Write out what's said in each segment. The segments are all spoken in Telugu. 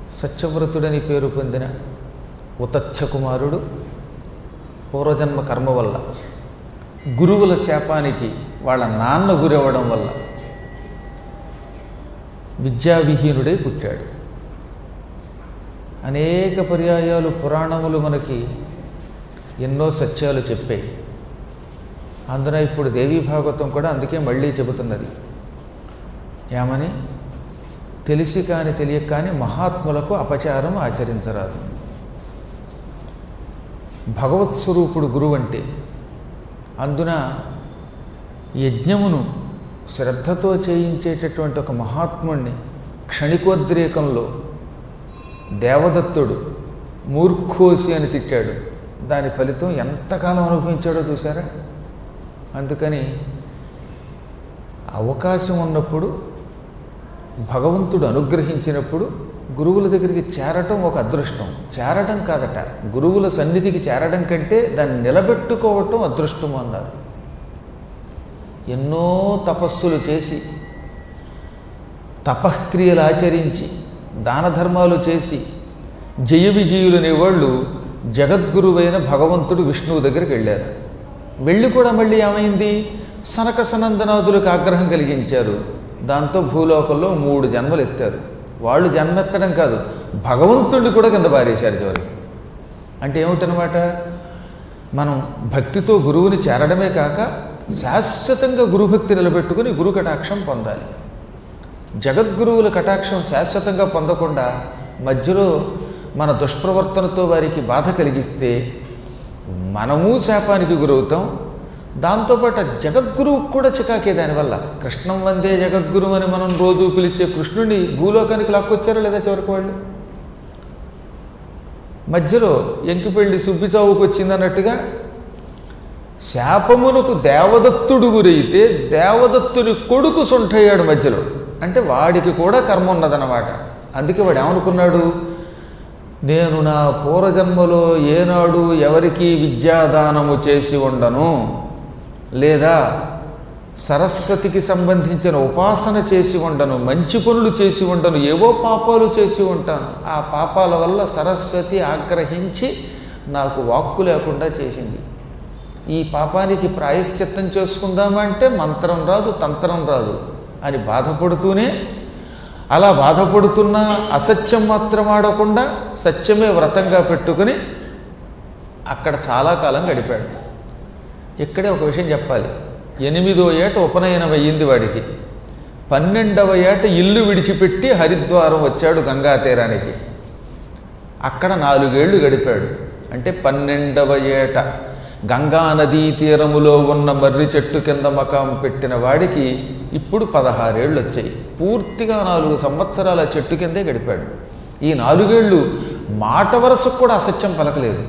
సత్యవ్రతుడని పేరు పొందిన ఉతచ్చ కుమారుడు పూర్వజన్మ కర్మ వల్ల గురువుల శాపానికి వాళ్ళ నాన్న గురవ్వడం వల్ల విద్యావిహీనుడై పుట్టాడు అనేక పర్యాయాలు పురాణములు మనకి ఎన్నో సత్యాలు చెప్పాయి అందున ఇప్పుడు దేవీ భాగవతం కూడా అందుకే మళ్ళీ చెబుతున్నది ఏమని తెలిసి కాని తెలియక కాని మహాత్ములకు అపచారం ఆచరించరాదు భగవత్ స్వరూపుడు గురువు అంటే అందున యజ్ఞమును శ్రద్ధతో చేయించేటటువంటి ఒక మహాత్ముణ్ణి క్షణికోద్రేకంలో దేవదత్తుడు మూర్ఖోసి అని తిట్టాడు దాని ఫలితం ఎంతకాలం అనుభవించాడో చూసారా అందుకని అవకాశం ఉన్నప్పుడు భగవంతుడు అనుగ్రహించినప్పుడు గురువుల దగ్గరికి చేరటం ఒక అదృష్టం చేరడం కాదట గురువుల సన్నిధికి చేరడం కంటే దాన్ని నిలబెట్టుకోవటం అదృష్టం అన్నారు ఎన్నో తపస్సులు చేసి తపక్రియలు ఆచరించి దాన ధర్మాలు చేసి జయ విజయులు అనేవాళ్ళు జగద్గురువైన భగవంతుడు విష్ణువు దగ్గరికి వెళ్ళారు వెళ్ళి కూడా మళ్ళీ ఏమైంది సనక సనందనాథులకు ఆగ్రహం కలిగించారు దాంతో భూలోకంలో మూడు జన్మలు ఎత్తారు వాళ్ళు జన్మెత్తడం కాదు భగవంతుడిని కూడా కింద పారేశారు చివరికి అంటే ఏమిటనమాట మనం భక్తితో గురువుని చేరడమే కాక శాశ్వతంగా గురుభక్తి నిలబెట్టుకుని గురు కటాక్షం పొందాలి జగద్గురువుల కటాక్షం శాశ్వతంగా పొందకుండా మధ్యలో మన దుష్ప్రవర్తనతో వారికి బాధ కలిగిస్తే మనము శాపానికి గురవుతాం దాంతోపాటు జగద్గురువు కూడా చికాకే దానివల్ల కృష్ణం వందే జగద్గురు అని మనం రోజు పిలిచే కృష్ణుడిని భూలోకానికి లాక్కొచ్చారో లేదా చివరికి వాళ్ళు మధ్యలో ఎంకిపెళ్ళి సుబ్బి చావుకు వచ్చిందన్నట్టుగా శాపమునకు దేవదత్తుడు గురైతే దేవదత్తుని కొడుకు సొంటయ్యాడు మధ్యలో అంటే వాడికి కూడా కర్మ ఉన్నదన్నమాట అందుకే వాడు ఏమనుకున్నాడు నేను నా పూర్వజన్మలో ఏనాడు ఎవరికి విద్యాదానము చేసి ఉండను లేదా సరస్వతికి సంబంధించిన ఉపాసన చేసి ఉండను మంచి పనులు చేసి ఉండను ఏవో పాపాలు చేసి ఉంటాను ఆ పాపాల వల్ల సరస్వతి ఆగ్రహించి నాకు వాక్కు లేకుండా చేసింది ఈ పాపానికి ప్రాయశ్చిత్తం చేసుకుందామంటే మంత్రం రాదు తంత్రం రాదు అని బాధపడుతూనే అలా బాధపడుతున్నా అసత్యం మాత్రం ఆడకుండా సత్యమే వ్రతంగా పెట్టుకుని అక్కడ చాలా కాలం గడిపాడు ఇక్కడే ఒక విషయం చెప్పాలి ఎనిమిదో ఏట ఉపనయనం అయ్యింది వాడికి పన్నెండవ ఏట ఇల్లు విడిచిపెట్టి హరిద్వారం వచ్చాడు గంగా తీరానికి అక్కడ నాలుగేళ్లు గడిపాడు అంటే పన్నెండవ ఏట గంగా నదీ తీరములో ఉన్న మర్రి చెట్టు కింద మకాం పెట్టిన వాడికి ఇప్పుడు పదహారేళ్ళు వచ్చాయి పూర్తిగా నాలుగు సంవత్సరాల చెట్టు కిందే గడిపాడు ఈ నాలుగేళ్ళు మాట వరసకు కూడా అసత్యం పలకలేదు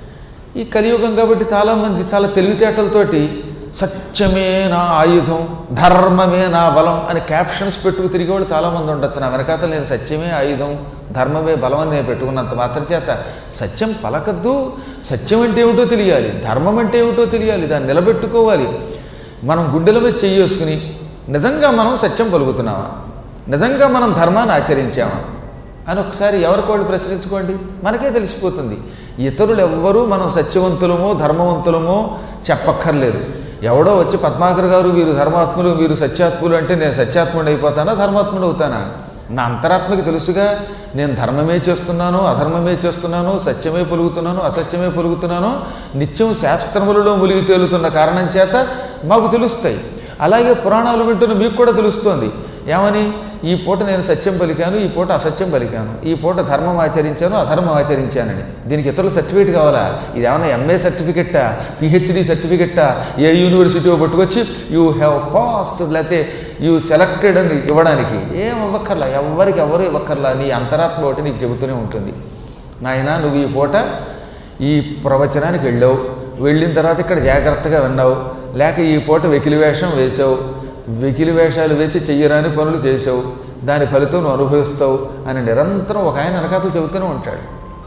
ఈ కలియుగం కాబట్టి చాలామంది చాలా తెలివితేటలతోటి సత్యమే నా ఆయుధం ధర్మమే నా బలం అని క్యాప్షన్స్ పెట్టుకు తిరిగేవాళ్ళు చాలామంది ఉండొచ్చు నా వెనకాత నేను సత్యమే ఆయుధం ధర్మమే బలం అని నేను పెట్టుకున్నంత మాత్రం చేత సత్యం పలకద్దు సత్యం అంటే ఏమిటో తెలియాలి ధర్మం అంటే ఏమిటో తెలియాలి దాన్ని నిలబెట్టుకోవాలి మనం గుండెల మీద చెయ్యేసుకుని నిజంగా మనం సత్యం పలుకుతున్నామా నిజంగా మనం ధర్మాన్ని ఆచరించామా అని ఒకసారి ఎవరికి వాళ్ళు ప్రశ్నించుకోండి మనకే తెలిసిపోతుంది ఇతరులు ఎవ్వరూ మనం సత్యవంతులమో ధర్మవంతులమో చెప్పక్కర్లేదు ఎవడో వచ్చి పద్మాకర్ గారు వీరు ధర్మాత్ములు వీరు సత్యాత్ములు అంటే నేను సత్యాత్ముడు అయిపోతానా ధర్మాత్ముడు అవుతానా నా అంతరాత్మకి తెలుసుగా నేను ధర్మమే చేస్తున్నాను అధర్మమే చేస్తున్నాను సత్యమే పొలుగుతున్నాను అసత్యమే పొలుగుతున్నాను నిత్యం శాస్త్రములలో ములిగి తేలుతున్న కారణం చేత మాకు తెలుస్తాయి అలాగే పురాణాలు వింటున్న మీకు కూడా తెలుస్తోంది ఏమని ఈ పూట నేను సత్యం పలికాను ఈ పూట అసత్యం పలికాను ఈ పూట ధర్మం ఆచరించాను అధర్మం ఆచరించానని దీనికి ఇతరుల సర్టిఫికేట్ కావాలా ఇది ఏమన్నా ఎంఏ సర్టిఫికెట్టా పిహెచ్డి సర్టిఫికెట్టా ఏ యూనివర్సిటీ పట్టుకొచ్చి యూ హ్యావ్ పాస్ లేకపోతే యూ సెలెక్టెడ్ అని ఇవ్వడానికి ఏం ఇవ్వక్కర్లా ఎవరికి ఎవరు ఇవ్వక్కర్లా నీ అంతరాత్మ ఒకటి నీకు చెబుతూనే ఉంటుంది నాయన నువ్వు ఈ పూట ఈ ప్రవచనానికి వెళ్ళావు వెళ్ళిన తర్వాత ఇక్కడ జాగ్రత్తగా విన్నావు లేక ఈ పూట వెకిలి వేషం వేసావు వెకిలి వేషాలు వేసి చెయ్యరాని పనులు చేసావు దాని ఫలితం నువ్వు అనుభవిస్తావు అని నిరంతరం ఒక ఆయన వెనకాతలు చెబుతూనే ఉంటాడు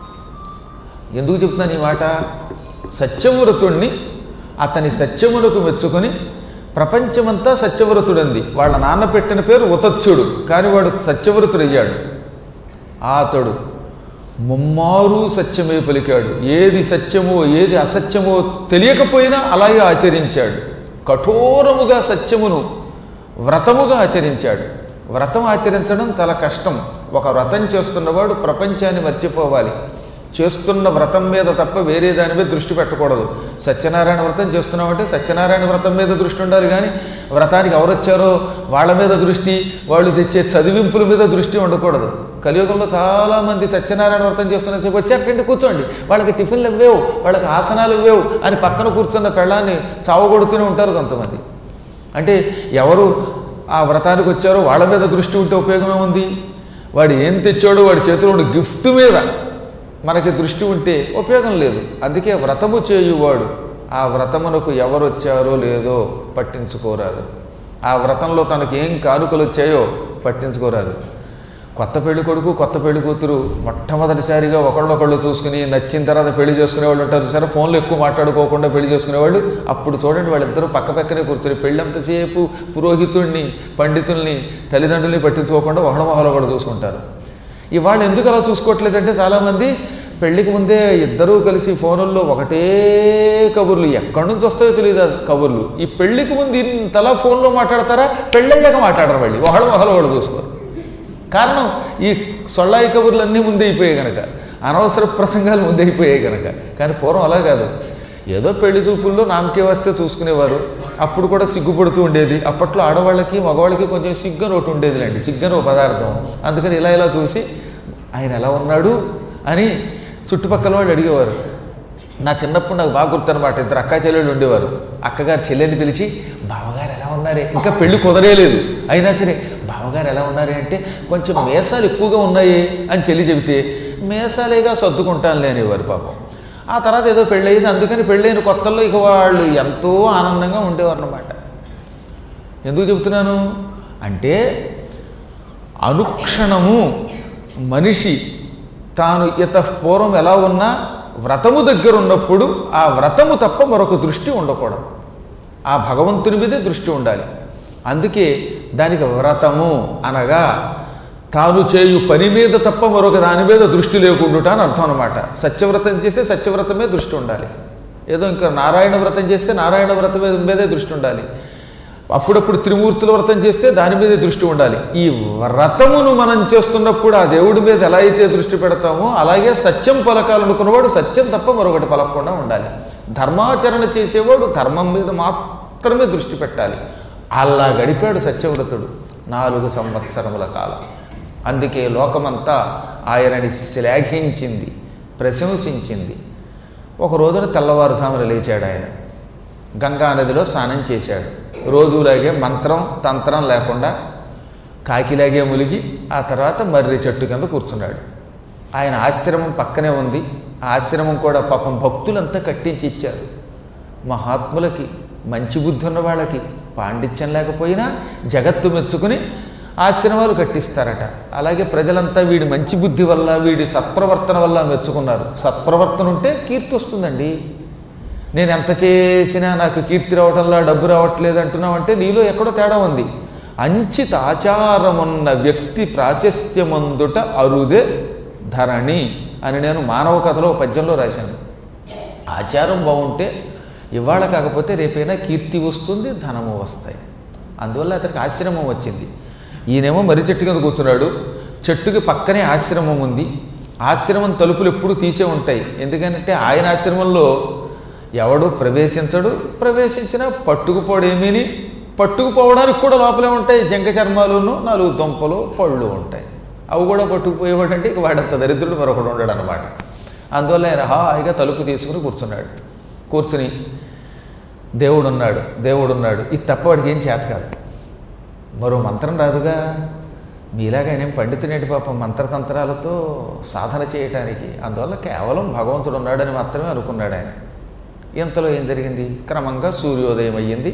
ఎందుకు చెప్తున్నాను ఈ మాట సత్యవ్రతుణ్ణి అతని సత్యమునకు మెచ్చుకొని ప్రపంచమంతా సత్యవ్రతుడంది వాళ్ళ నాన్న పెట్టిన పేరు ఉతత్సుడు కానీ వాడు సత్యవ్రతుడు అయ్యాడు అతడు ముమ్మారు సత్యమే పలికాడు ఏది సత్యమో ఏది అసత్యమో తెలియకపోయినా అలాగే ఆచరించాడు కఠోరముగా సత్యమును వ్రతముగా ఆచరించాడు వ్రతం ఆచరించడం చాలా కష్టం ఒక వ్రతం చేస్తున్నవాడు ప్రపంచాన్ని మర్చిపోవాలి చేస్తున్న వ్రతం మీద తప్ప వేరే దాని మీద దృష్టి పెట్టకూడదు సత్యనారాయణ వ్రతం చేస్తున్నామంటే సత్యనారాయణ వ్రతం మీద దృష్టి ఉండాలి కానీ వ్రతానికి ఎవరు వచ్చారో వాళ్ళ మీద దృష్టి వాళ్ళు తెచ్చే చదివింపుల మీద దృష్టి ఉండకూడదు కలియుగంలో చాలామంది సత్యనారాయణ వ్రతం చేస్తున్న సేపు వచ్చారంటే కూర్చోండి వాళ్ళకి టిఫిన్లు ఇవ్వేవు వాళ్ళకి ఆసనాలు ఇవ్వేవు అని పక్కన కూర్చున్న పెళ్ళాన్ని చావగొడుతూనే ఉంటారు కొంతమంది అంటే ఎవరు ఆ వ్రతానికి వచ్చారో వాళ్ళ మీద దృష్టి ఉంటే ఉపయోగమే ఉంది వాడు ఏం తెచ్చాడో వాడి చేతిలో ఉండే గిఫ్ట్ మీద మనకి దృష్టి ఉంటే ఉపయోగం లేదు అందుకే వ్రతము చేయువాడు ఆ వ్రతమునకు ఎవరు వచ్చారో లేదో పట్టించుకోరాదు ఆ వ్రతంలో తనకు ఏం కానుకలు వచ్చాయో పట్టించుకోరాదు కొత్త పెళ్లి కొడుకు కొత్త పెళ్లి కూతురు మొట్టమొదటిసారిగా ఒకళ్ళొకళ్ళు చూసుకుని నచ్చిన తర్వాత పెళ్లి చేసుకునే వాళ్ళు ఉంటారు సరే ఫోన్లో ఎక్కువ మాట్లాడుకోకుండా పెళ్లి చేసుకునేవాళ్ళు అప్పుడు చూడండి వాళ్ళిద్దరూ పక్క పక్కనే కూర్చుని పెళ్ళి అంతసేపు పురోహితుడిని పండితుల్ని తల్లిదండ్రుల్ని పట్టించుకోకుండా ఒకళ్ళ మొహలో కూడా చూసుకుంటారు ఇవాళ ఎందుకు అలా చూసుకోవట్లేదంటే చాలామంది పెళ్లికి ముందే ఇద్దరూ కలిసి ఫోనుల్లో ఒకటే కబుర్లు ఎక్కడి నుంచి వస్తాయో తెలియదు ఆ కబుర్లు ఈ పెళ్లికి ముందు ఇంతలా ఫోన్లో మాట్లాడతారా పెళ్ళయ్యాక మాట్లాడరు మళ్ళీ ఒకళ్ళ మొహలో వాళ్ళు చూసుకోరు కారణం ఈ సొళ్ళాయి కబుర్లన్నీ ముందే అయిపోయాయి కనుక అనవసర ప్రసంగాలు ముందే అయిపోయాయి కనుక కానీ పూర్వం అలా కాదు ఏదో పెళ్లి చూపుల్లో నామకే వస్తే చూసుకునేవారు అప్పుడు కూడా సిగ్గుపడుతూ ఉండేది అప్పట్లో ఆడవాళ్ళకి మగవాళ్ళకి కొంచెం సిగ్గని ఒకటి ఉండేదిలేండి సిగ్గని ఒక పదార్థం అందుకని ఇలా ఇలా చూసి ఆయన ఎలా ఉన్నాడు అని చుట్టుపక్కల వాళ్ళు అడిగేవారు నా చిన్నప్పుడు నాకు బాగా గుర్తనమాట ఇద్దరు అక్కా చెల్లెళ్ళు ఉండేవారు అక్కగారు చెల్లెని పిలిచి బావగారు ఎలా ఉన్నారే ఇంకా పెళ్లి కుదరేలేదు అయినా సరే బావగారు ఎలా ఉన్నారే అంటే కొంచెం మేసాలు ఎక్కువగా ఉన్నాయి అని చెల్లి చెబితే మేసాలేగా సర్దుకుంటాను లేనివారు పాపం ఆ తర్వాత ఏదో పెళ్ళయింది అందుకని పెళ్ళైన కొత్తల్లో ఇక వాళ్ళు ఎంతో ఆనందంగా ఉండేవారు అన్నమాట ఎందుకు చెబుతున్నాను అంటే అనుక్షణము మనిషి తాను ఇత పూర్వం ఎలా ఉన్నా వ్రతము దగ్గర ఉన్నప్పుడు ఆ వ్రతము తప్ప మరొక దృష్టి ఉండకూడదు ఆ భగవంతుని మీదే దృష్టి ఉండాలి అందుకే దానికి వ్రతము అనగా తాను చేయు పని మీద తప్ప మరొక దాని మీద దృష్టి లేకుండా అని అర్థం అనమాట సత్యవ్రతం చేస్తే సత్యవ్రతమే దృష్టి ఉండాలి ఏదో ఇంకా నారాయణ వ్రతం చేస్తే నారాయణ వ్రతం మీద మీదే దృష్టి ఉండాలి అప్పుడప్పుడు త్రిమూర్తుల వ్రతం చేస్తే దాని మీదే దృష్టి ఉండాలి ఈ వ్రతమును మనం చేస్తున్నప్పుడు ఆ దేవుడి మీద ఎలా అయితే దృష్టి పెడతామో అలాగే సత్యం పలకాలనుకున్నవాడు సత్యం తప్ప మరొకటి పలకకుండా ఉండాలి ధర్మాచరణ చేసేవాడు ధర్మం మీద మాత్రమే దృష్టి పెట్టాలి అలా గడిపాడు సత్యవ్రతుడు నాలుగు సంవత్సరముల కాలం అందుకే లోకమంతా ఆయనని శ్లాఘించింది ప్రశంసించింది ఒక రోజున తెల్లవారుజామున లేచాడు ఆయన గంగా నదిలో స్నానం చేశాడు రోజులాగే మంత్రం తంత్రం లేకుండా కాకిలాగే ములిగి ఆ తర్వాత మర్రి చెట్టు కింద కూర్చున్నాడు ఆయన ఆశ్రమం పక్కనే ఉంది ఆ ఆశ్రమం కూడా పాపం భక్తులంతా కట్టించి ఇచ్చారు మహాత్ములకి మంచి బుద్ధి ఉన్న వాళ్ళకి పాండిత్యం లేకపోయినా జగత్తు మెచ్చుకుని ఆశ్రమాలు కట్టిస్తారట అలాగే ప్రజలంతా వీడి మంచి బుద్ధి వల్ల వీడి సత్ప్రవర్తన వల్ల మెచ్చుకున్నారు సత్ప్రవర్తన ఉంటే కీర్తి వస్తుందండి నేను ఎంత చేసినా నాకు కీర్తి రావటంలా డబ్బు రావట్లేదు అంటున్నావు అంటే నీలో ఎక్కడో తేడా ఉంది అంచిత ఆచారమున్న వ్యక్తి ప్రాశస్త్యమందుట అరుదే ధరణి అని నేను మానవ కథలో ఒక పద్యంలో రాశాను ఆచారం బాగుంటే ఇవాళ కాకపోతే రేపైనా కీర్తి వస్తుంది ధనము వస్తాయి అందువల్ల అతనికి ఆశ్రమం వచ్చింది ఈయనేమో మర్రి చెట్టు కింద కూర్చున్నాడు చెట్టుకి పక్కనే ఆశ్రమం ఉంది ఆశ్రమం తలుపులు ఎప్పుడు తీసే ఉంటాయి ఎందుకంటే ఆయన ఆశ్రమంలో ఎవడు ప్రవేశించడు ప్రవేశించినా పట్టుకుపోవడేమీని పట్టుకుపోవడానికి కూడా లోపలే ఉంటాయి జంక చర్మాలును నాలుగు దుంపలు పళ్ళు ఉంటాయి అవి కూడా పట్టుకుపోయేవాడు అంటే ఇక వాడంత దరిద్రుడు మరొకడు ఉండడు అనమాట అందువల్ల ఆయన హాయిగా తలుపు తీసుకుని కూర్చున్నాడు కూర్చుని దేవుడు ఉన్నాడు దేవుడు ఉన్నాడు ఇది తప్ప వాడికి ఏం చేత కాదు మరో మంత్రం రాదుగా మీలాగా ఆయన ఏం పండితునేటి పాపం మంత్రతంత్రాలతో సాధన చేయటానికి అందువల్ల కేవలం భగవంతుడు ఉన్నాడని మాత్రమే అనుకున్నాడు ఆయన ఇంతలో ఏం జరిగింది క్రమంగా సూర్యోదయం అయ్యింది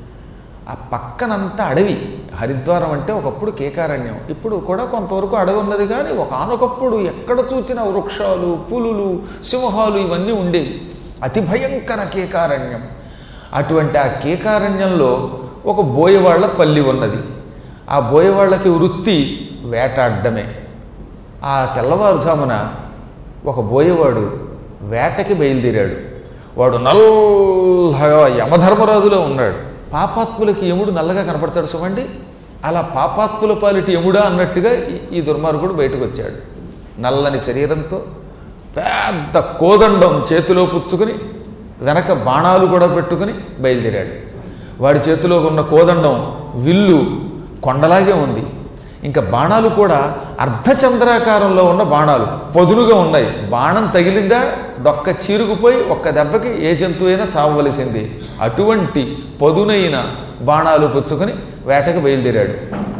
ఆ పక్కనంతా అడవి హరిద్వారం అంటే ఒకప్పుడు కేకారణ్యం ఇప్పుడు కూడా కొంతవరకు అడవి ఉన్నది కానీ ఒక ఆనొకప్పుడు ఎక్కడ చూసిన వృక్షాలు పులులు సింహాలు ఇవన్నీ ఉండేవి అతి భయంకర కేకారణ్యం అటువంటి ఆ కేకారణ్యంలో ఒక బోయవాళ్ల పల్లి ఉన్నది ఆ బోయవాళ్ళకి వృత్తి వేటాడడమే ఆ తెల్లవారుజామున ఒక బోయేవాడు వేటకి బయలుదేరాడు వాడు నల్లగా యమధర్మరాజులో ఉన్నాడు పాపాత్ములకి యముడు నల్లగా కనపడతాడు చూడండి అలా పాపాత్ముల పాలిటి యముడా అన్నట్టుగా ఈ- ఈ దుర్మార్గుడు బయటకు వచ్చాడు నల్లని శరీరంతో పెద్ద కోదండం చేతిలో పుచ్చుకుని వెనక బాణాలు కూడా పెట్టుకుని బయలుదేరాడు వాడి చేతిలో ఉన్న కోదండం విల్లు కొండలాగే ఉంది ఇంకా బాణాలు కూడా అర్ధచంద్రాకారంలో ఉన్న బాణాలు పొదునుగా ఉన్నాయి బాణం తగిలిందా డొక్క చీరుకుపోయి ఒక్క దెబ్బకి ఏ జంతువు అయినా చావవలసింది అటువంటి పదునైన బాణాలు పుచ్చుకొని వేటకు బయలుదేరాడు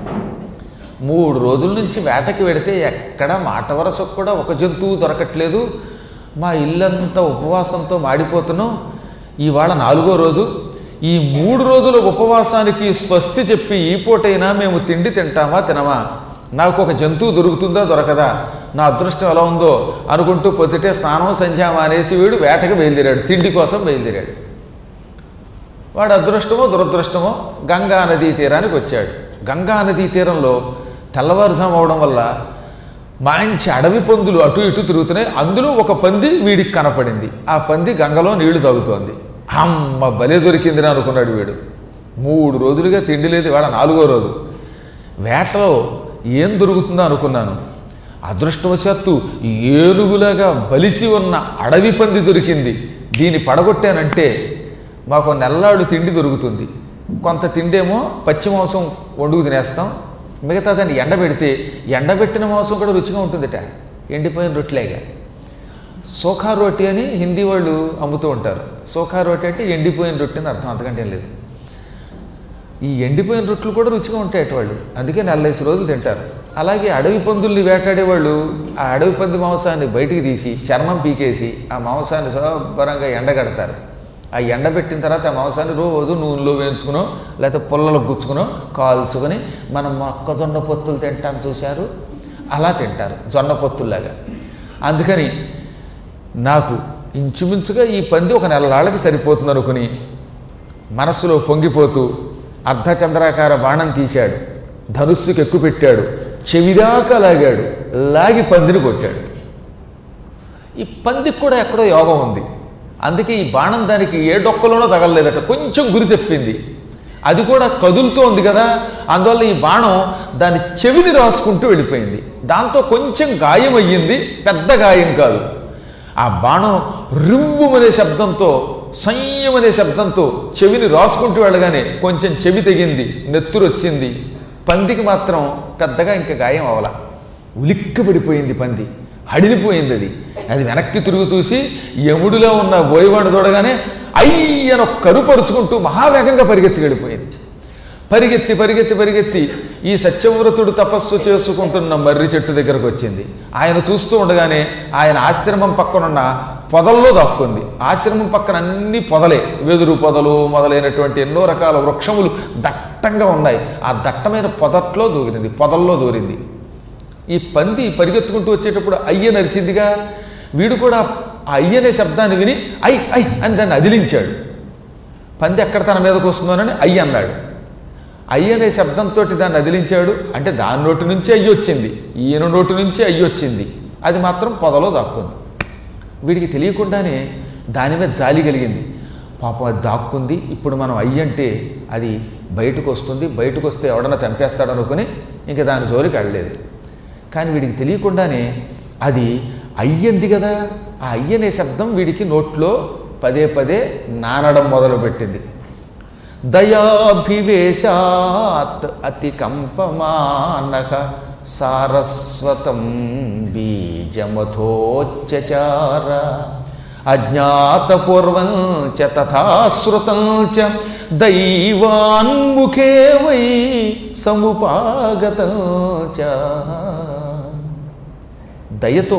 మూడు రోజుల నుంచి వేటకి వెడితే ఎక్కడ మాట వరసకు కూడా ఒక జంతువు దొరకట్లేదు మా ఇల్లంతా ఉపవాసంతో మాడిపోతున్నాం ఇవాళ నాలుగో రోజు ఈ మూడు రోజుల ఉపవాసానికి స్వస్తి చెప్పి ఈ పూటైనా మేము తిండి తింటామా తినమా నాకు ఒక జంతువు దొరుకుతుందా దొరకదా నా అదృష్టం ఎలా ఉందో అనుకుంటూ పొద్దుటే స్నానం సంధ్య మానేసి వీడు వేటకి బయలుదేరాడు తిండి కోసం బయలుదేరాడు వాడు అదృష్టమో దురదృష్టమో గంగా నదీ తీరానికి వచ్చాడు గంగా నదీ తీరంలో తెల్లవారుజాము అవడం వల్ల మంచి అడవి పందులు అటు ఇటు తిరుగుతున్నాయి అందులో ఒక పంది వీడికి కనపడింది ఆ పంది గంగలో నీళ్లు తాగుతోంది అమ్మ బలే దొరికిందని అనుకున్నాడు వీడు మూడు రోజులుగా తిండి లేదు వాడ నాలుగో రోజు వేటలో ఏం దొరుకుతుందో అనుకున్నాను అదృష్టవశాత్తు ఏనుగులాగా బలిసి ఉన్న అడవి పంది దొరికింది దీన్ని పడగొట్టానంటే మాకు నెల్లాడు తిండి దొరుకుతుంది కొంత తిండేమో పచ్చి మాంసం వండుకు తినేస్తాం మిగతా దాన్ని ఎండబెడితే ఎండబెట్టిన మాంసం కూడా రుచిగా ఉంటుందట ఎండిపోయిన రొట్టెలేగా సోఖా రోటీ అని హిందీ వాళ్ళు అమ్ముతూ ఉంటారు సోఖా రోటీ అంటే ఎండిపోయిన రొట్టె అని అర్థం అంతకంటే ఏం లేదు ఈ ఎండిపోయిన రొట్టెలు కూడా రుచిగా ఉంటాయి అటు వాళ్ళు అందుకే నల్లైసి రోజులు తింటారు అలాగే అడవి పందుల్ని వేటాడేవాళ్ళు ఆ అడవి పంది మాంసాన్ని బయటికి తీసి చర్మం పీకేసి ఆ మాంసాన్ని శుభ్రంగా ఎండగడతారు ఆ ఎండబెట్టిన తర్వాత ఆ మాంసాన్ని రోజు నూనెలో వేయించుకునో లేకపోతే పుల్లలో గుచ్చుకునో కాల్చుకొని మనం మొక్కజొన్న పొత్తులు తింటాం చూశారు అలా తింటారు జొన్న పొత్తుల్లాగా అందుకని నాకు ఇంచుమించుగా ఈ పంది ఒక నెలలాళ్ళకి సరిపోతుంది అనుకుని మనస్సులో పొంగిపోతూ అర్ధచంద్రాకార బాణం తీశాడు ధనుస్సుకి ఎక్కు పెట్టాడు చెవిదాకా లాగాడు లాగి పందిని కొట్టాడు ఈ పందికి కూడా ఎక్కడో యోగం ఉంది అందుకే ఈ బాణం దానికి ఏ డొక్కలోనో తగలలేదట కొంచెం గురి తెప్పింది అది కూడా కదులుతూ ఉంది కదా అందువల్ల ఈ బాణం దాని చెవిని రాసుకుంటూ వెళ్ళిపోయింది దాంతో కొంచెం గాయం అయ్యింది పెద్ద గాయం కాదు ఆ బాణం రివ్వుమనే శబ్దంతో సంయమనే శబ్దంతో చెవిని రాసుకుంటూ వెళ్ళగానే కొంచెం చెవి తెగింది నెత్తురు వచ్చింది పందికి మాత్రం పెద్దగా ఇంకా గాయం అవల ఉలిక్కి పడిపోయింది పంది హడిలిపోయింది అది అది వెనక్కి తిరుగు చూసి యముడిలో ఉన్న బోయవాడు చూడగానే అయ్యన కరుపరుచుకుంటూ మహావేగంగా పరిగెత్తి వెళ్ళిపోయింది పరిగెత్తి పరిగెత్తి పరిగెత్తి ఈ సత్యవ్రతుడు తపస్సు చేసుకుంటున్న మర్రి చెట్టు దగ్గరకు వచ్చింది ఆయన చూస్తూ ఉండగానే ఆయన ఆశ్రమం పక్కనున్న పొదల్లో దాక్కుంది ఆశ్రమం పక్కన అన్ని పొదలే వెదురు పొదలు మొదలైనటువంటి ఎన్నో రకాల వృక్షములు దట్టంగా ఉన్నాయి ఆ దట్టమైన పొదట్లో దూరింది పొదల్లో దూరింది ఈ పంది పరిగెత్తుకుంటూ వచ్చేటప్పుడు అయ్య నరిచిందిగా వీడు కూడా ఆ అయ్యనే శబ్దాన్ని విని ఐ ఐ అని దాన్ని అదిలించాడు పంది ఎక్కడ తన మీదకు వస్తుందోనని అయ్యి అన్నాడు అయ్య అనే శబ్దంతో దాన్ని అదిలించాడు అంటే దాని నోటి నుంచి అయ్యి వచ్చింది ఈయన నోటి నుంచి అయ్యి వచ్చింది అది మాత్రం పొదలో దాక్కుంది వీడికి తెలియకుండానే దాని మీద జాలి కలిగింది పాపం అది దాక్కుంది ఇప్పుడు మనం అయ్యంటే అది బయటకు వస్తుంది బయటకు వస్తే ఎవడన్నా చంపేస్తాడు అనుకుని ఇంకా దాని జోలికి వెళ్ళలేదు కానీ వీడికి తెలియకుండానే అది అయ్యంది కదా ఆ అయ్యనే శబ్దం వీడికి నోట్లో పదే పదే నానడం మొదలుపెట్టింది దయాభివేశాత్ అతి కంపమానక సారస్వతం బీజమథోచ్చచార అజ్ఞాతపూర్వం చ తథాశ్రుతం చ దైవాన్ముఖే వై సముపాగతం చ దయతో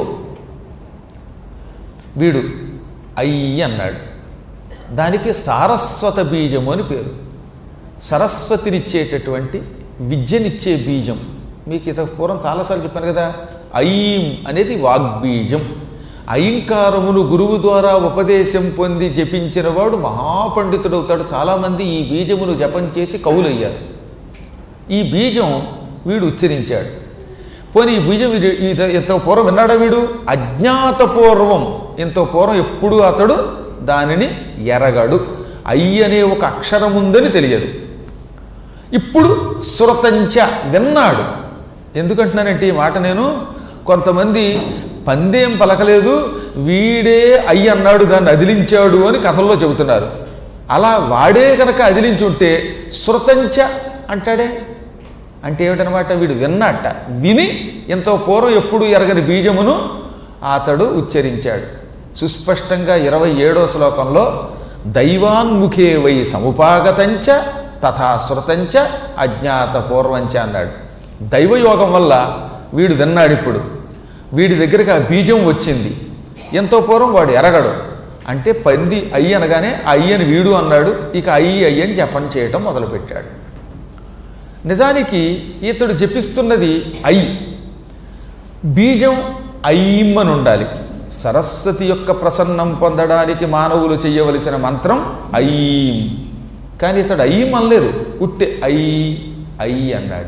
వీడు అయ్యి అన్నాడు దానికి సారస్వత బీజము అని పేరు సరస్వతినిచ్చేటటువంటి విద్యనిచ్చే బీజం మీకు ఇత పూర్వం చాలాసార్లు చెప్పాను కదా ఐం అనేది వాగ్బీజం ఐంకారమును గురువు ద్వారా ఉపదేశం పొంది జపించిన వాడు మహాపండితుడవుతాడు చాలామంది ఈ బీజమును జపం చేసి కవులయ్యారు ఈ బీజం వీడు ఉచ్చరించాడు పోనీ ఈ బీజం ఇది- ఇది- ఇంత పూర్వం విన్నాడా వీడు అజ్ఞాతపూర్వం ఇంత పూర్వం ఎప్పుడు అతడు దానిని ఎరగడు అయ్యి అనే ఒక అక్షరం ఉందని తెలియదు ఇప్పుడు శృతంచ విన్నాడు ఎందుకంటున్నానంటే ఈ మాట నేను కొంతమంది పందేం పలకలేదు వీడే అయ్యి అన్నాడు దాన్ని అదిలించాడు అని కథల్లో చెబుతున్నారు అలా వాడే కనుక అదిలించి ఉంటే శృతంచ అంటాడే అంటే ఏమిటనమాట వీడు విన్నట్ట విని ఎంతో పూర్వం ఎప్పుడు ఎరగని బీజమును అతడు ఉచ్చరించాడు సుస్పష్టంగా ఇరవై ఏడో శ్లోకంలో దైవాన్ముఖే వై సముపాగతంచ తథా శృతంచ అజ్ఞాత పూర్వంచ అన్నాడు దైవయోగం వల్ల వీడు విన్నాడు ఇప్పుడు వీడి దగ్గరికి ఆ బీజం వచ్చింది ఎంతో పూర్వం వాడు ఎరగడు అంటే పంది అయ్యి అనగానే అయ్యని వీడు అన్నాడు ఇక అయ్యి అయ్యని జపం చేయటం మొదలుపెట్టాడు నిజానికి ఇతడు జపిస్తున్నది ఐ బీజం ఐం అని ఉండాలి సరస్వతి యొక్క ప్రసన్నం పొందడానికి మానవులు చేయవలసిన మంత్రం ఐం కానీ ఇతడు ఐం అనలేదు ఉట్టే ఐ ఐ అన్నాడు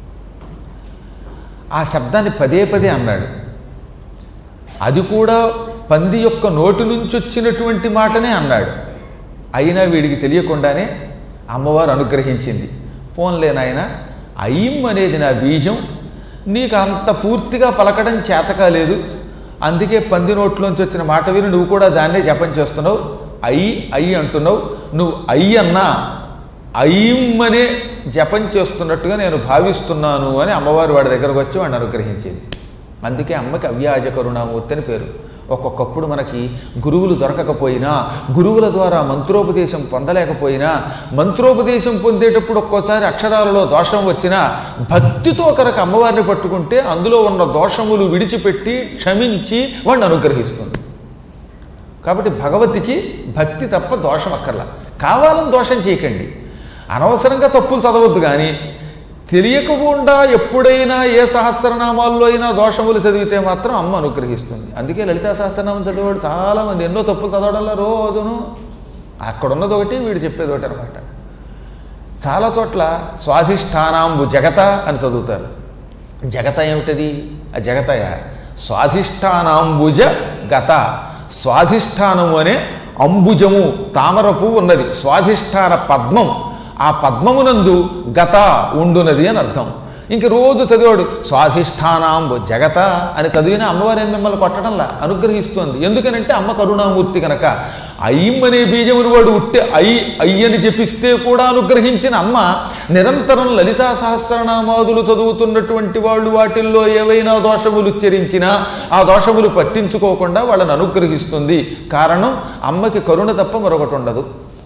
ఆ శబ్దాన్ని పదే పదే అన్నాడు అది కూడా పంది యొక్క నోటి నుంచి వచ్చినటువంటి మాటనే అన్నాడు అయినా వీడికి తెలియకుండానే అమ్మవారు అనుగ్రహించింది పోన్లే నాయన అయ్యం అనేది నా బీజం నీకు అంత పూర్తిగా పలకడం చేత కాలేదు అందుకే పంది నోట్లోంచి వచ్చిన మాట విని నువ్వు కూడా దాన్నే జపం చేస్తున్నావు అయ్యి అయ్యి అంటున్నావు నువ్వు అయ్యి అన్నా అయ్యమ్మనే జపం చేస్తున్నట్టుగా నేను భావిస్తున్నాను అని అమ్మవారు వాడి దగ్గరకు వచ్చి వాడిని అనుగ్రహించింది అందుకే అమ్మకి అవ్యాజ కరుణామూర్తి అని పేరు ఒక్కొక్కప్పుడు మనకి గురువులు దొరకకపోయినా గురువుల ద్వారా మంత్రోపదేశం పొందలేకపోయినా మంత్రోపదేశం పొందేటప్పుడు ఒక్కోసారి అక్షరాలలో దోషం వచ్చినా భక్తితో కనుక అమ్మవారిని పట్టుకుంటే అందులో ఉన్న దోషములు విడిచిపెట్టి క్షమించి వాడిని అనుగ్రహిస్తుంది కాబట్టి భగవతికి భక్తి తప్ప దోషం అక్కర్లా కావాలని దోషం చేయకండి అనవసరంగా తప్పులు చదవద్దు కానీ తెలియకుండా ఎప్పుడైనా ఏ సహస్రనామాల్లో అయినా దోషములు చదివితే మాత్రం అమ్మ అనుగ్రహిస్తుంది అందుకే లలితా సహస్రనామం చదివాడు చాలామంది ఎన్నో తప్పులు చదవడంలో రోజును అక్కడ ఉన్నది ఒకటి వీడు చెప్పేది ఒకటి అనమాట చాలా చోట్ల స్వాధిష్టానాంబు జగత అని చదువుతారు జగత ఏమిటది ఆ జగతయ స్వాధిష్టానాంబుజ గత స్వాధిష్టానము అనే అంబుజము తామర పువ్వు ఉన్నది స్వాధిష్టాన పద్మం ఆ పద్మమునందు గత ఉండునది అని అర్థం ఇంక రోజు చదివాడు స్వాధిష్టానాంబు జగత అని చదివిన అమ్మవారి ఏం మిమ్మల్ని కొట్టడంలా అనుగ్రహిస్తోంది ఎందుకనంటే అమ్మ కరుణామూర్తి కనుక అయ్యం అనే బీజమును వాడు ఉట్టే అయి అయ్యని జపిస్తే కూడా అనుగ్రహించిన అమ్మ నిరంతరం లలితా సహస్రనామాదులు చదువుతున్నటువంటి వాళ్ళు వాటిల్లో ఏవైనా దోషములు ఉచ్చరించినా ఆ దోషములు పట్టించుకోకుండా వాళ్ళని అనుగ్రహిస్తుంది కారణం అమ్మకి కరుణ తప్ప మరొకటి ఉండదు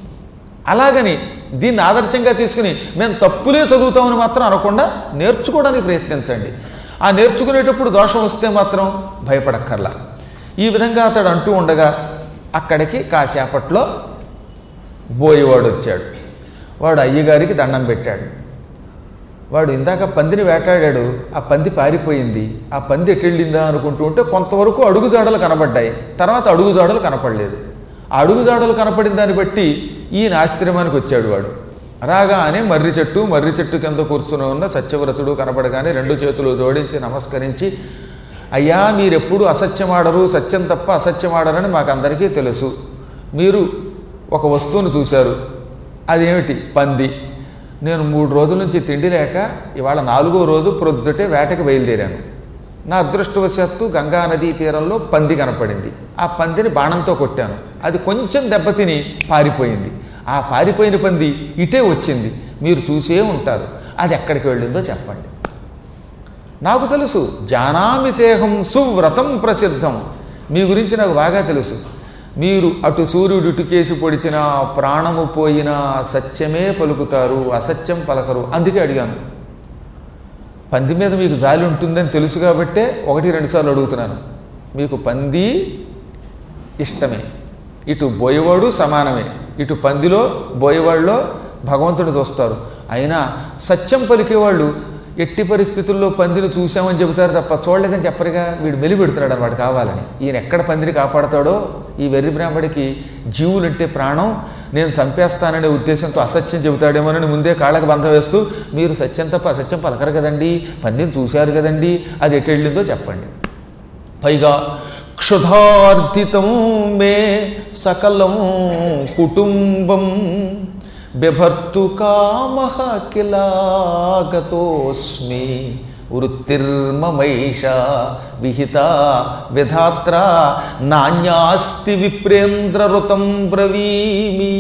అలాగని దీన్ని ఆదర్శంగా తీసుకుని మేము తప్పులే చదువుతామని మాత్రం అనకుండా నేర్చుకోవడానికి ప్రయత్నించండి ఆ నేర్చుకునేటప్పుడు దోషం వస్తే మాత్రం భయపడక్కర్లా ఈ విధంగా అతడు అంటూ ఉండగా అక్కడికి కాసేపట్లో బోయేవాడు వచ్చాడు వాడు అయ్యగారికి దండం పెట్టాడు వాడు ఇందాక పందిని వేటాడాడు ఆ పంది పారిపోయింది ఆ పంది ఎటెళ్ళిందా అనుకుంటూ ఉంటే కొంతవరకు అడుగుజాడలు కనబడ్డాయి తర్వాత అడుగుజాడలు కనపడలేదు ఆ అడుగుజాడలు కనపడిన దాన్ని బట్టి ఈయన ఆశ్రమానికి వచ్చాడు వాడు రాగానే మర్రి చెట్టు మర్రి చెట్టు కింద కూర్చుని ఉన్న సత్యవ్రతుడు కనపడగానే రెండు చేతులు జోడించి నమస్కరించి అయ్యా మీరెప్పుడు అసత్యమాడరు సత్యం తప్ప అసత్యమాడరని మాకందరికీ తెలుసు మీరు ఒక వస్తువును చూశారు అదేమిటి పంది నేను మూడు రోజుల నుంచి తిండి లేక ఇవాళ నాలుగో రోజు ప్రొద్దుటే వేటకి బయలుదేరాను నా అదృష్టవశాత్తు గంగా నదీ తీరంలో పంది కనపడింది ఆ పందిని బాణంతో కొట్టాను అది కొంచెం దెబ్బతిని పారిపోయింది ఆ పారిపోయిన పంది ఇటే వచ్చింది మీరు చూసే ఉంటారు అది ఎక్కడికి వెళ్ళిందో చెప్పండి నాకు తెలుసు జానామి తేహం సువ్రతం ప్రసిద్ధం మీ గురించి నాకు బాగా తెలుసు మీరు అటు సూర్యుడు ఇటుకేసి పొడిచినా ప్రాణము పోయినా సత్యమే పలుకుతారు అసత్యం పలకరు అందుకే అడిగాను పంది మీద మీకు జాలి ఉంటుందని తెలుసు కాబట్టే ఒకటి రెండు సార్లు అడుగుతున్నాను మీకు పంది ఇష్టమే ఇటు బోయవాడు సమానమే ఇటు పందిలో బోయవాళ్ళలో భగవంతుడు చూస్తారు అయినా సత్యం పలికేవాళ్ళు ఎట్టి పరిస్థితుల్లో పందిని చూసామని చెబుతారు తప్ప చూడలేదని చెప్పరుగా వీడు మెలి పెడుతున్నాడు అనమాట కావాలని ఈయన ఎక్కడ పందిని కాపాడతాడో ఈ వెర్రి బ్రాహ్మడికి జీవులంటే ప్రాణం నేను చంపేస్తాననే ఉద్దేశంతో అసత్యం చెబుతాడేమోనని ముందే కాళ్ళకి బంధం వేస్తూ మీరు సత్యం తప్ప అసత్యం పలకరు కదండి పందిని చూశారు కదండి అది ఎటు వెళ్ళిందో చెప్పండి పైగా క్షుధార్జితం మే సకలం కుటుంబం బిభర్తు కామ కిలాగతోస్మి వృత్తిర్మమైష విహిత విధాత్ర నాణ్యాస్తి విప్రేంద్రరుతం బ్రవీమి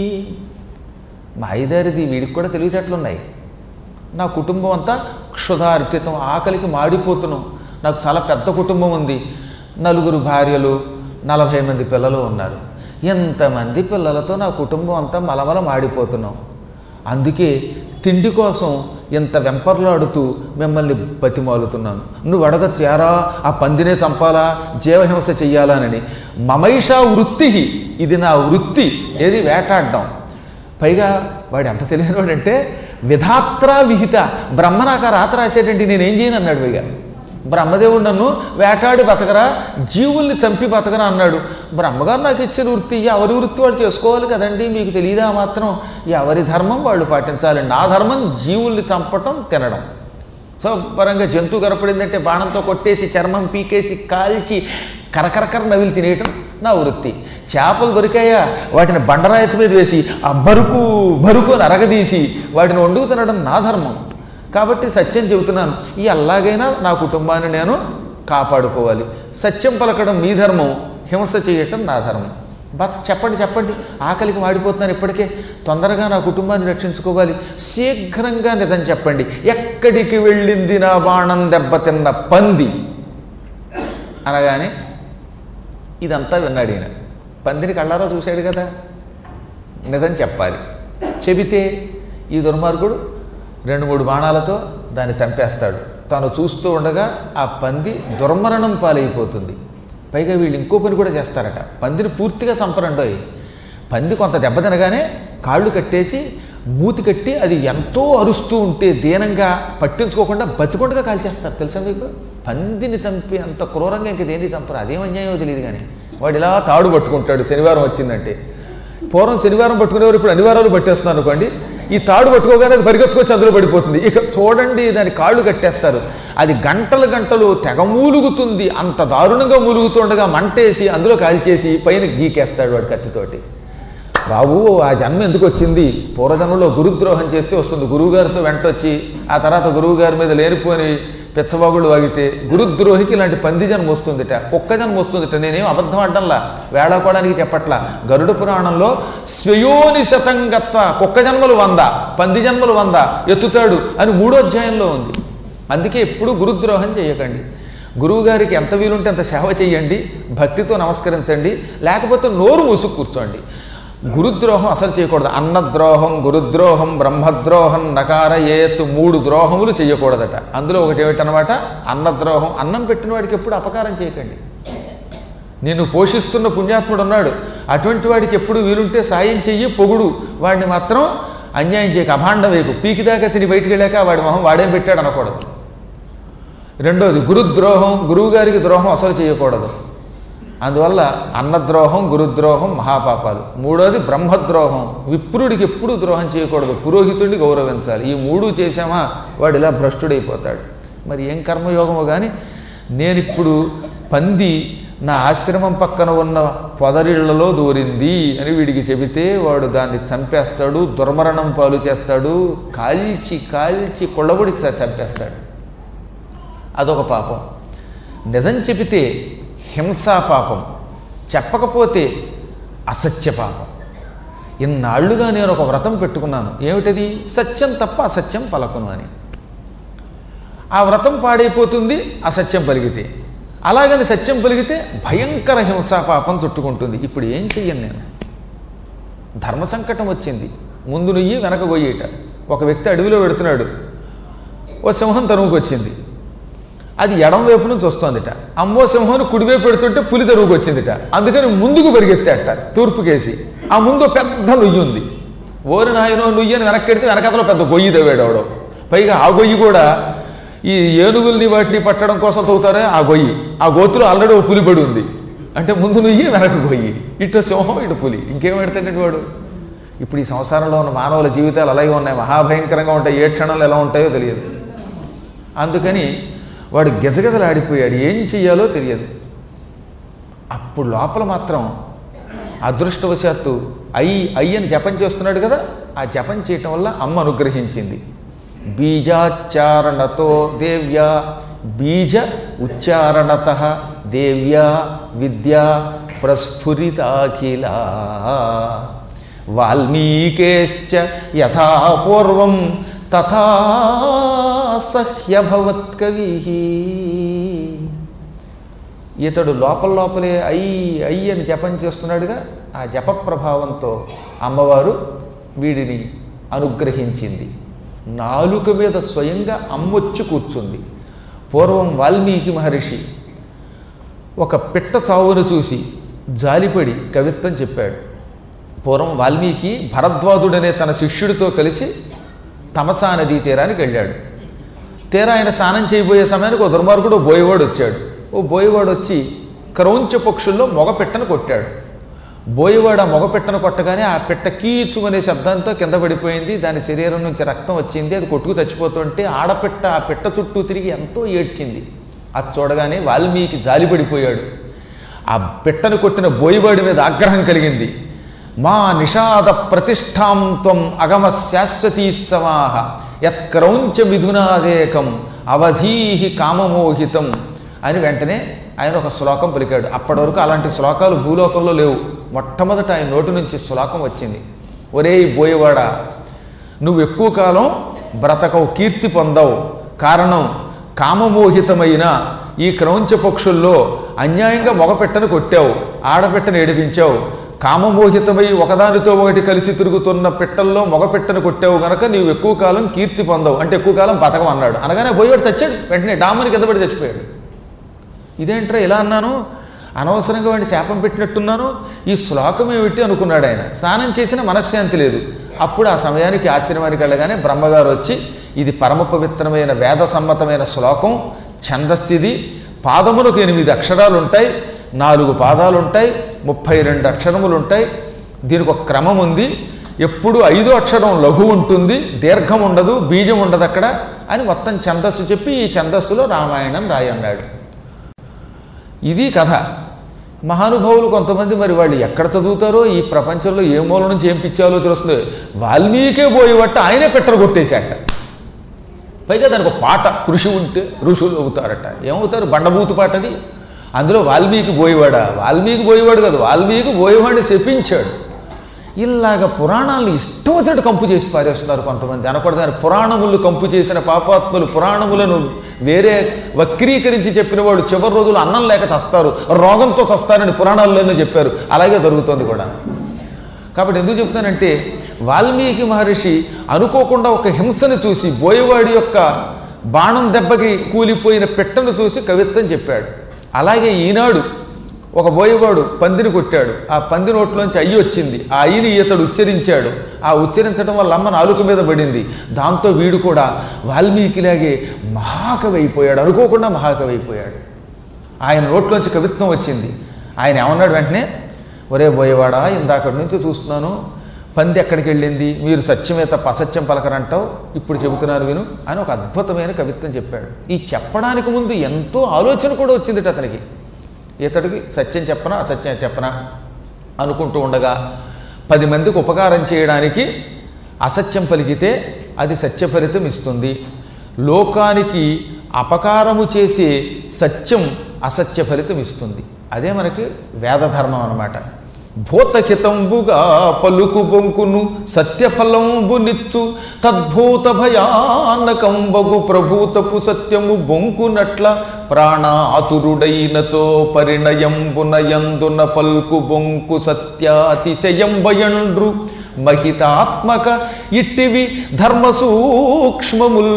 మా ఐదారిది వీడికి కూడా తెలివితేటలున్నాయి నా కుటుంబం అంతా క్షుధార్పితం ఆకలికి మాడిపోతున్నాం నాకు చాలా పెద్ద కుటుంబం ఉంది నలుగురు భార్యలు నలభై మంది పిల్లలు ఉన్నారు ఎంతమంది పిల్లలతో నా కుటుంబం అంతా మలమల మాడిపోతున్నాం అందుకే తిండి కోసం ఇంత వెంపర్లాడుతూ మిమ్మల్ని బతిమాలుతున్నాను నువ్వు అడగచ్చు యారా ఆ పందినే చంపాలా జీవహింస చెయ్యాలానని మమైషా వృత్తి ఇది నా వృత్తి ఏది వేటాడడం పైగా వాడు ఎంత తెలియనివాడంటే విధాత్ర విహిత బ్రహ్మ నాకు ఆ రాత రాసేటండి నేనేం చేయను అన్నాడు పైగా బ్రహ్మదేవుడు నన్ను వేటాడి బతకరా జీవుల్ని చంపి బతకరా అన్నాడు బ్రహ్మగారు నాకు ఇచ్చిన వృత్తి ఎవరి వృత్తి వాడు చేసుకోవాలి కదండి మీకు తెలియదా మాత్రం ఎవరి ధర్మం వాళ్ళు పాటించాలి నా ధర్మం జీవుల్ని చంపటం తినడం శుభ్రంగా జంతువు కనపడిందంటే బాణంతో కొట్టేసి చర్మం పీకేసి కాల్చి కరకరకర నవిలి తినేయటం నా వృత్తి చేపలు దొరికాయా వాటిని బండరాయిత మీద వేసి ఆ బరుకు బరుకు అని అరగదీసి వాటిని వండుకు తినడం నా ధర్మం కాబట్టి సత్యం చెబుతున్నాను ఈ ఎలాగైనా నా కుటుంబాన్ని నేను కాపాడుకోవాలి సత్యం పలకడం మీ ధర్మం హింస చేయటం నా ధర్మం బత్ చెప్పండి చెప్పండి ఆకలికి మాడిపోతున్నాను ఇప్పటికే తొందరగా నా కుటుంబాన్ని రక్షించుకోవాలి శీఘ్రంగా నిజం చెప్పండి ఎక్కడికి వెళ్ళింది నా బాణం దెబ్బతిన్న పంది అనగానే ఇదంతా విన్నాడు ఈయన పందిని కళ్ళారా చూశాడు కదా నిజం చెప్పాలి చెబితే ఈ దుర్మార్గుడు రెండు మూడు బాణాలతో దాన్ని చంపేస్తాడు తాను చూస్తూ ఉండగా ఆ పంది దుర్మరణం పాలైపోతుంది పైగా వీళ్ళు ఇంకో పని కూడా చేస్తారట పందిని పూర్తిగా చంపరండోయ్ పంది కొంత దెబ్బ తినగానే కాళ్ళు కట్టేసి మూతి కట్టి అది ఎంతో అరుస్తూ ఉంటే దీనంగా పట్టించుకోకుండా బతికొండగా కాల్చేస్తారు తెలుసా మీకు పందిని చంపి అంత క్రూరంగా ఇంక దేన్ని చంపరు అదేం అన్యాయమో తెలియదు కానీ వాడు ఇలా తాడు పట్టుకుంటాడు శనివారం వచ్చిందంటే పూర్వం శనివారం పట్టుకునేవారు ఇప్పుడు అనివారాలు పట్టేస్తున్నారు అనుకోండి ఈ తాడు పట్టుకోగానే అది పరిగెత్తుకొచ్చి అందులో పడిపోతుంది ఇక చూడండి దాని కాళ్ళు కట్టేస్తారు అది గంటలు గంటలు తెగ మూలుగుతుంది అంత దారుణంగా మూలుగుతుండగా మంటేసి అందులో కాల్చేసి పైన గీకేస్తాడు వాడు కత్తితోటి బాబు ఆ జన్మ ఎందుకు వచ్చింది పూర్వజన్మలో గురుద్రోహం చేస్తే వస్తుంది గురువుగారితో వెంటొచ్చి ఆ తర్వాత గురువుగారి మీద లేనిపోని పిచ్చబాగుడు వాగితే గురుద్రోహికి ఇలాంటి పంది జన్మ వస్తుందిట కుక్క జన్మ వస్తుందిట నేనేం అబద్ధం ఆడడంలా వేళాకోవడానికి చెప్పట్లా గరుడ పురాణంలో స్వయోని శతంగత్వ కుక్క జన్మలు వంద పంది జన్మలు వంద ఎత్తుతాడు అని మూడో అధ్యాయంలో ఉంది అందుకే ఎప్పుడూ గురుద్రోహం చేయకండి గురువుగారికి ఎంత వీలుంటే అంత సేవ చేయండి భక్తితో నమస్కరించండి లేకపోతే నోరు మూసుకు కూర్చోండి గురుద్రోహం అసలు చేయకూడదు అన్నద్రోహం గురుద్రోహం బ్రహ్మద్రోహం నకార ఏత్ మూడు ద్రోహములు చేయకూడదట అందులో ఒకటి ఏమిటనమాట అన్నద్రోహం అన్నం పెట్టిన వాడికి ఎప్పుడు అపకారం చేయకండి నిన్ను పోషిస్తున్న పుణ్యాత్ముడు ఉన్నాడు అటువంటి వాడికి ఎప్పుడు వీలుంటే సాయం చెయ్యి పొగుడు వాడిని మాత్రం అన్యాయం చేయక అభాండ వేకు పీకిదాకా తిని బయటికి వెళ్ళాక వాడి మొహం వాడేం పెట్టాడు అనకూడదు రెండోది గురుద్రోహం గురువుగారికి ద్రోహం అసలు చేయకూడదు అందువల్ల అన్నద్రోహం గురుద్రోహం మహాపాపాలు మూడోది బ్రహ్మద్రోహం విప్రుడికి ఎప్పుడు ద్రోహం చేయకూడదు పురోహితుడిని గౌరవించాలి ఈ మూడు చేశామా వాడు ఇలా భ్రష్టుడైపోతాడు మరి ఏం కర్మయోగమో కానీ నేనిప్పుడు పంది నా ఆశ్రమం పక్కన ఉన్న పొదరిళ్లలో దూరింది అని వీడికి చెబితే వాడు దాన్ని చంపేస్తాడు దుర్మరణం పాలు చేస్తాడు కాల్చి కాల్చి కొళ్ళబడి చంపేస్తాడు అదొక పాపం నిజం చెబితే హింసా పాపం చెప్పకపోతే అసత్య పాపం ఇన్నాళ్లుగా నేను ఒక వ్రతం పెట్టుకున్నాను ఏమిటది సత్యం తప్ప అసత్యం పలకను అని ఆ వ్రతం పాడైపోతుంది అసత్యం పలిగితే అలాగని సత్యం పలిగితే భయంకర హింసా పాపం చుట్టుకుంటుంది ఇప్పుడు ఏం చెయ్యను నేను ధర్మ సంకటం వచ్చింది ముందు నుయ్యి వెనక గొయ్యేట ఒక వ్యక్తి అడవిలో పెడుతున్నాడు ఓ సింహం తరువుకు వచ్చింది అది ఎడం వైపు నుంచి వస్తోందిట అమ్మో సింహాన్ని కుడివైపు పెడుతుంటే పులి తరువుకు వచ్చిందిట అందుకని ముందుకు పరిగెత్తాట తూర్పుకేసి ఆ ముందు పెద్ద నుయ్యి ఉంది ఓరి నాయనో నుయ్యి అని వెనక్కెడితే వెనకతలో పెద్ద గొయ్యి తవ్వాడు ఆవిడ పైగా ఆ గొయ్యి కూడా ఈ ఏనుగుల్ని వాటిని పట్టడం కోసం తవ్వుతారే ఆ గొయ్యి ఆ గోతులో ఆల్రెడీ ఓ పులి పడి ఉంది అంటే ముందు నుయ్యి వెనక గొయ్యి ఇటు సింహం ఇటు పులి ఇంకేం పెడతాడండి వాడు ఇప్పుడు ఈ సంసారంలో ఉన్న మానవుల జీవితాలు అలాగే ఉన్నాయి మహాభయంకరంగా ఉంటాయి ఏ క్షణంలో ఎలా ఉంటాయో తెలియదు అందుకని వాడు గజగజలాడిపోయాడు ఏం చెయ్యాలో తెలియదు అప్పుడు లోపల మాత్రం అదృష్టవశాత్తు అయ్యి అయ్యని జపం చేస్తున్నాడు కదా ఆ జపం చేయటం వల్ల అమ్మ అనుగ్రహించింది బీజాచారణతో దేవ్యా బీజ ఉచ్చారణత దేవ్యా విద్యా ప్రస్ఫురితాఖిల వాల్మీకేశ్చ యథాపూర్వం తథా సహ్యభవత్కవి ఇతడు లోపల లోపలే అయ్యి అయ్యి అని జపం చేస్తున్నాడుగా ఆ జప ప్రభావంతో అమ్మవారు వీడిని అనుగ్రహించింది నాలుక మీద స్వయంగా అమ్మొచ్చి కూర్చుంది పూర్వం వాల్మీకి మహర్షి ఒక పిట్ట చావును చూసి జాలిపడి కవిత్వం చెప్పాడు పూర్వం వాల్మీకి భరద్వాజుడనే తన శిష్యుడితో కలిసి తమసా నదీ తీరానికి వెళ్ళాడు తీరా ఆయన స్నానం చేయబోయే సమయానికి ఒక దుర్మార్గుడు ఓ బోయవాడు వచ్చాడు ఓ బోయవాడు వచ్చి క్రౌంచ పక్షుల్లో మగ పిట్టను కొట్టాడు బోయవాడు ఆ మగ పిట్టను కొట్టగానే ఆ పిట్ట కీచు అనే శబ్దంతో కింద పడిపోయింది దాని శరీరం నుంచి రక్తం వచ్చింది అది కొట్టుకు చచ్చిపోతుంటే ఆడపిట్ట ఆ పిట్ట చుట్టూ తిరిగి ఎంతో ఏడ్చింది అది చూడగానే వాల్మీకి జాలిపడిపోయాడు ఆ పిట్టను కొట్టిన బోయవాడి మీద ఆగ్రహం కలిగింది మా నిషాద ప్రతిష్టాం త్వం అగమ శాశ్వతీ సమాహ యత్క్రౌంచ మిథునాదేకం అవధీహి కామమోహితం అని వెంటనే ఆయన ఒక శ్లోకం పలికాడు అప్పటి వరకు అలాంటి శ్లోకాలు భూలోకంలో లేవు మొట్టమొదట ఆయన నోటి నుంచి శ్లోకం వచ్చింది ఒరేయ్ బోయవాడా నువ్వు ఎక్కువ కాలం బ్రతకవు కీర్తి పొందవు కారణం కామమోహితమైన ఈ క్రౌంచ పక్షుల్లో అన్యాయంగా మగపెట్టను కొట్టావు ఆడపెట్టను ఏడిపించావు కామమోహితమై ఒకదానితో ఒకటి కలిసి తిరుగుతున్న పిట్టల్లో మగపెట్టను కొట్టావు గనక నీవు ఎక్కువ కాలం కీర్తి పొందవు అంటే ఎక్కువ కాలం బతకం అన్నాడు అనగానే పోయేవాడు చచ్చాడు వెంటనే డామని కింద పడి చచ్చిపోయాడు ఇదేంట్రా ఇలా అన్నాను అనవసరంగా వాడిని శాపం పెట్టినట్టున్నాను ఈ శ్లోకం ఏమిటి అనుకున్నాడు ఆయన స్నానం చేసిన మనశ్శాంతి లేదు అప్పుడు ఆ సమయానికి ఆశ్రమానికి వెళ్ళగానే బ్రహ్మగారు వచ్చి ఇది పరమ పవిత్రమైన వేద సమ్మతమైన శ్లోకం ఛందస్సిది పాదములకు ఎనిమిది అక్షరాలు ఉంటాయి నాలుగు పాదాలు ఉంటాయి ముప్పై రెండు అక్షరములు ఉంటాయి దీనికి ఒక క్రమం ఉంది ఎప్పుడు ఐదో అక్షరం లఘు ఉంటుంది దీర్ఘం ఉండదు బీజం ఉండదు అక్కడ అని మొత్తం ఛందస్సు చెప్పి ఈ ఛందస్సులో రామాయణం రాయన్నాడు ఇది కథ మహానుభావులు కొంతమంది మరి వాళ్ళు ఎక్కడ చదువుతారో ఈ ప్రపంచంలో ఏ మూల నుంచి ఏం పిచ్చాలో తెలుస్తుంది వాల్మీకే పోయి బట్ట ఆయనే పెట్టరు కొట్టేశాక పైగా దానికి ఒక పాట కృషి ఉంటే ఋషులు అవుతారట ఏమవుతారు బండబూతు పాట అది అందులో వాల్మీకి పోయేవాడా వాల్మీకి పోయేవాడు కాదు వాల్మీకి పోయేవాడిని శపించాడు ఇలాగ పురాణాలను ఇష్టం వచ్చినట్టు కంపు చేసి పారేస్తున్నారు కొంతమంది అనకూడదని పురాణములు కంపు చేసిన పాపాత్ములు పురాణములను వేరే వక్రీకరించి చెప్పిన వాడు చివరి రోజులు అన్నం లేక చస్తారు రోగంతో చస్తారని పురాణాల్లోనే చెప్పారు అలాగే జరుగుతోంది కూడా కాబట్టి ఎందుకు చెప్తానంటే వాల్మీకి మహర్షి అనుకోకుండా ఒక హింసను చూసి బోయవాడి యొక్క బాణం దెబ్బకి కూలిపోయిన పెట్టను చూసి కవిత్వం చెప్పాడు అలాగే ఈనాడు ఒక బోయవాడు పందిని కొట్టాడు ఆ పంది నోట్లోంచి అయ్యి వచ్చింది ఆ అయ్యిని ఇతడు ఉచ్చరించాడు ఆ ఉచ్చరించడం వల్ల అమ్మ నాలుక మీద పడింది దాంతో వీడు కూడా వాల్మీకిలాగే మహాకవి అయిపోయాడు అనుకోకుండా మహాకవి అయిపోయాడు ఆయన నోట్లోంచి కవిత్వం వచ్చింది ఆయన ఏమన్నాడు వెంటనే ఒరే బోయేవాడా ఇందాకటి నుంచి చూస్తున్నాను పంది ఎక్కడికి వెళ్ళింది మీరు సత్యమే తప్ప అసత్యం పలకరంటావు ఇప్పుడు చెబుతున్నాను విను అని ఒక అద్భుతమైన కవిత్వం చెప్పాడు ఈ చెప్పడానికి ముందు ఎంతో ఆలోచన కూడా వచ్చిందిట అతనికి ఇతడికి సత్యం చెప్పనా అసత్యం చెప్పనా అనుకుంటూ ఉండగా పది మందికి ఉపకారం చేయడానికి అసత్యం పలికితే అది సత్యఫలితం ఇస్తుంది లోకానికి అపకారము చేసే సత్యం అసత్య ఫలితం ఇస్తుంది అదే మనకి వేదధర్మం అన్నమాట భూతహితంబుగా పలుకు బొంకును సత్యఫలంబు నిచ్చు తద్భూత భయానకంబగు ప్రభూతపు సత్యము బొంకునట్ల ప్రాణాతురుడైనచో పరిణయంబునయందున పల్కు బొంకు సత్యాతిశయంబయండ్రు మహితాత్మక ఇట్టివి ధర్మ సూక్ష్మముల్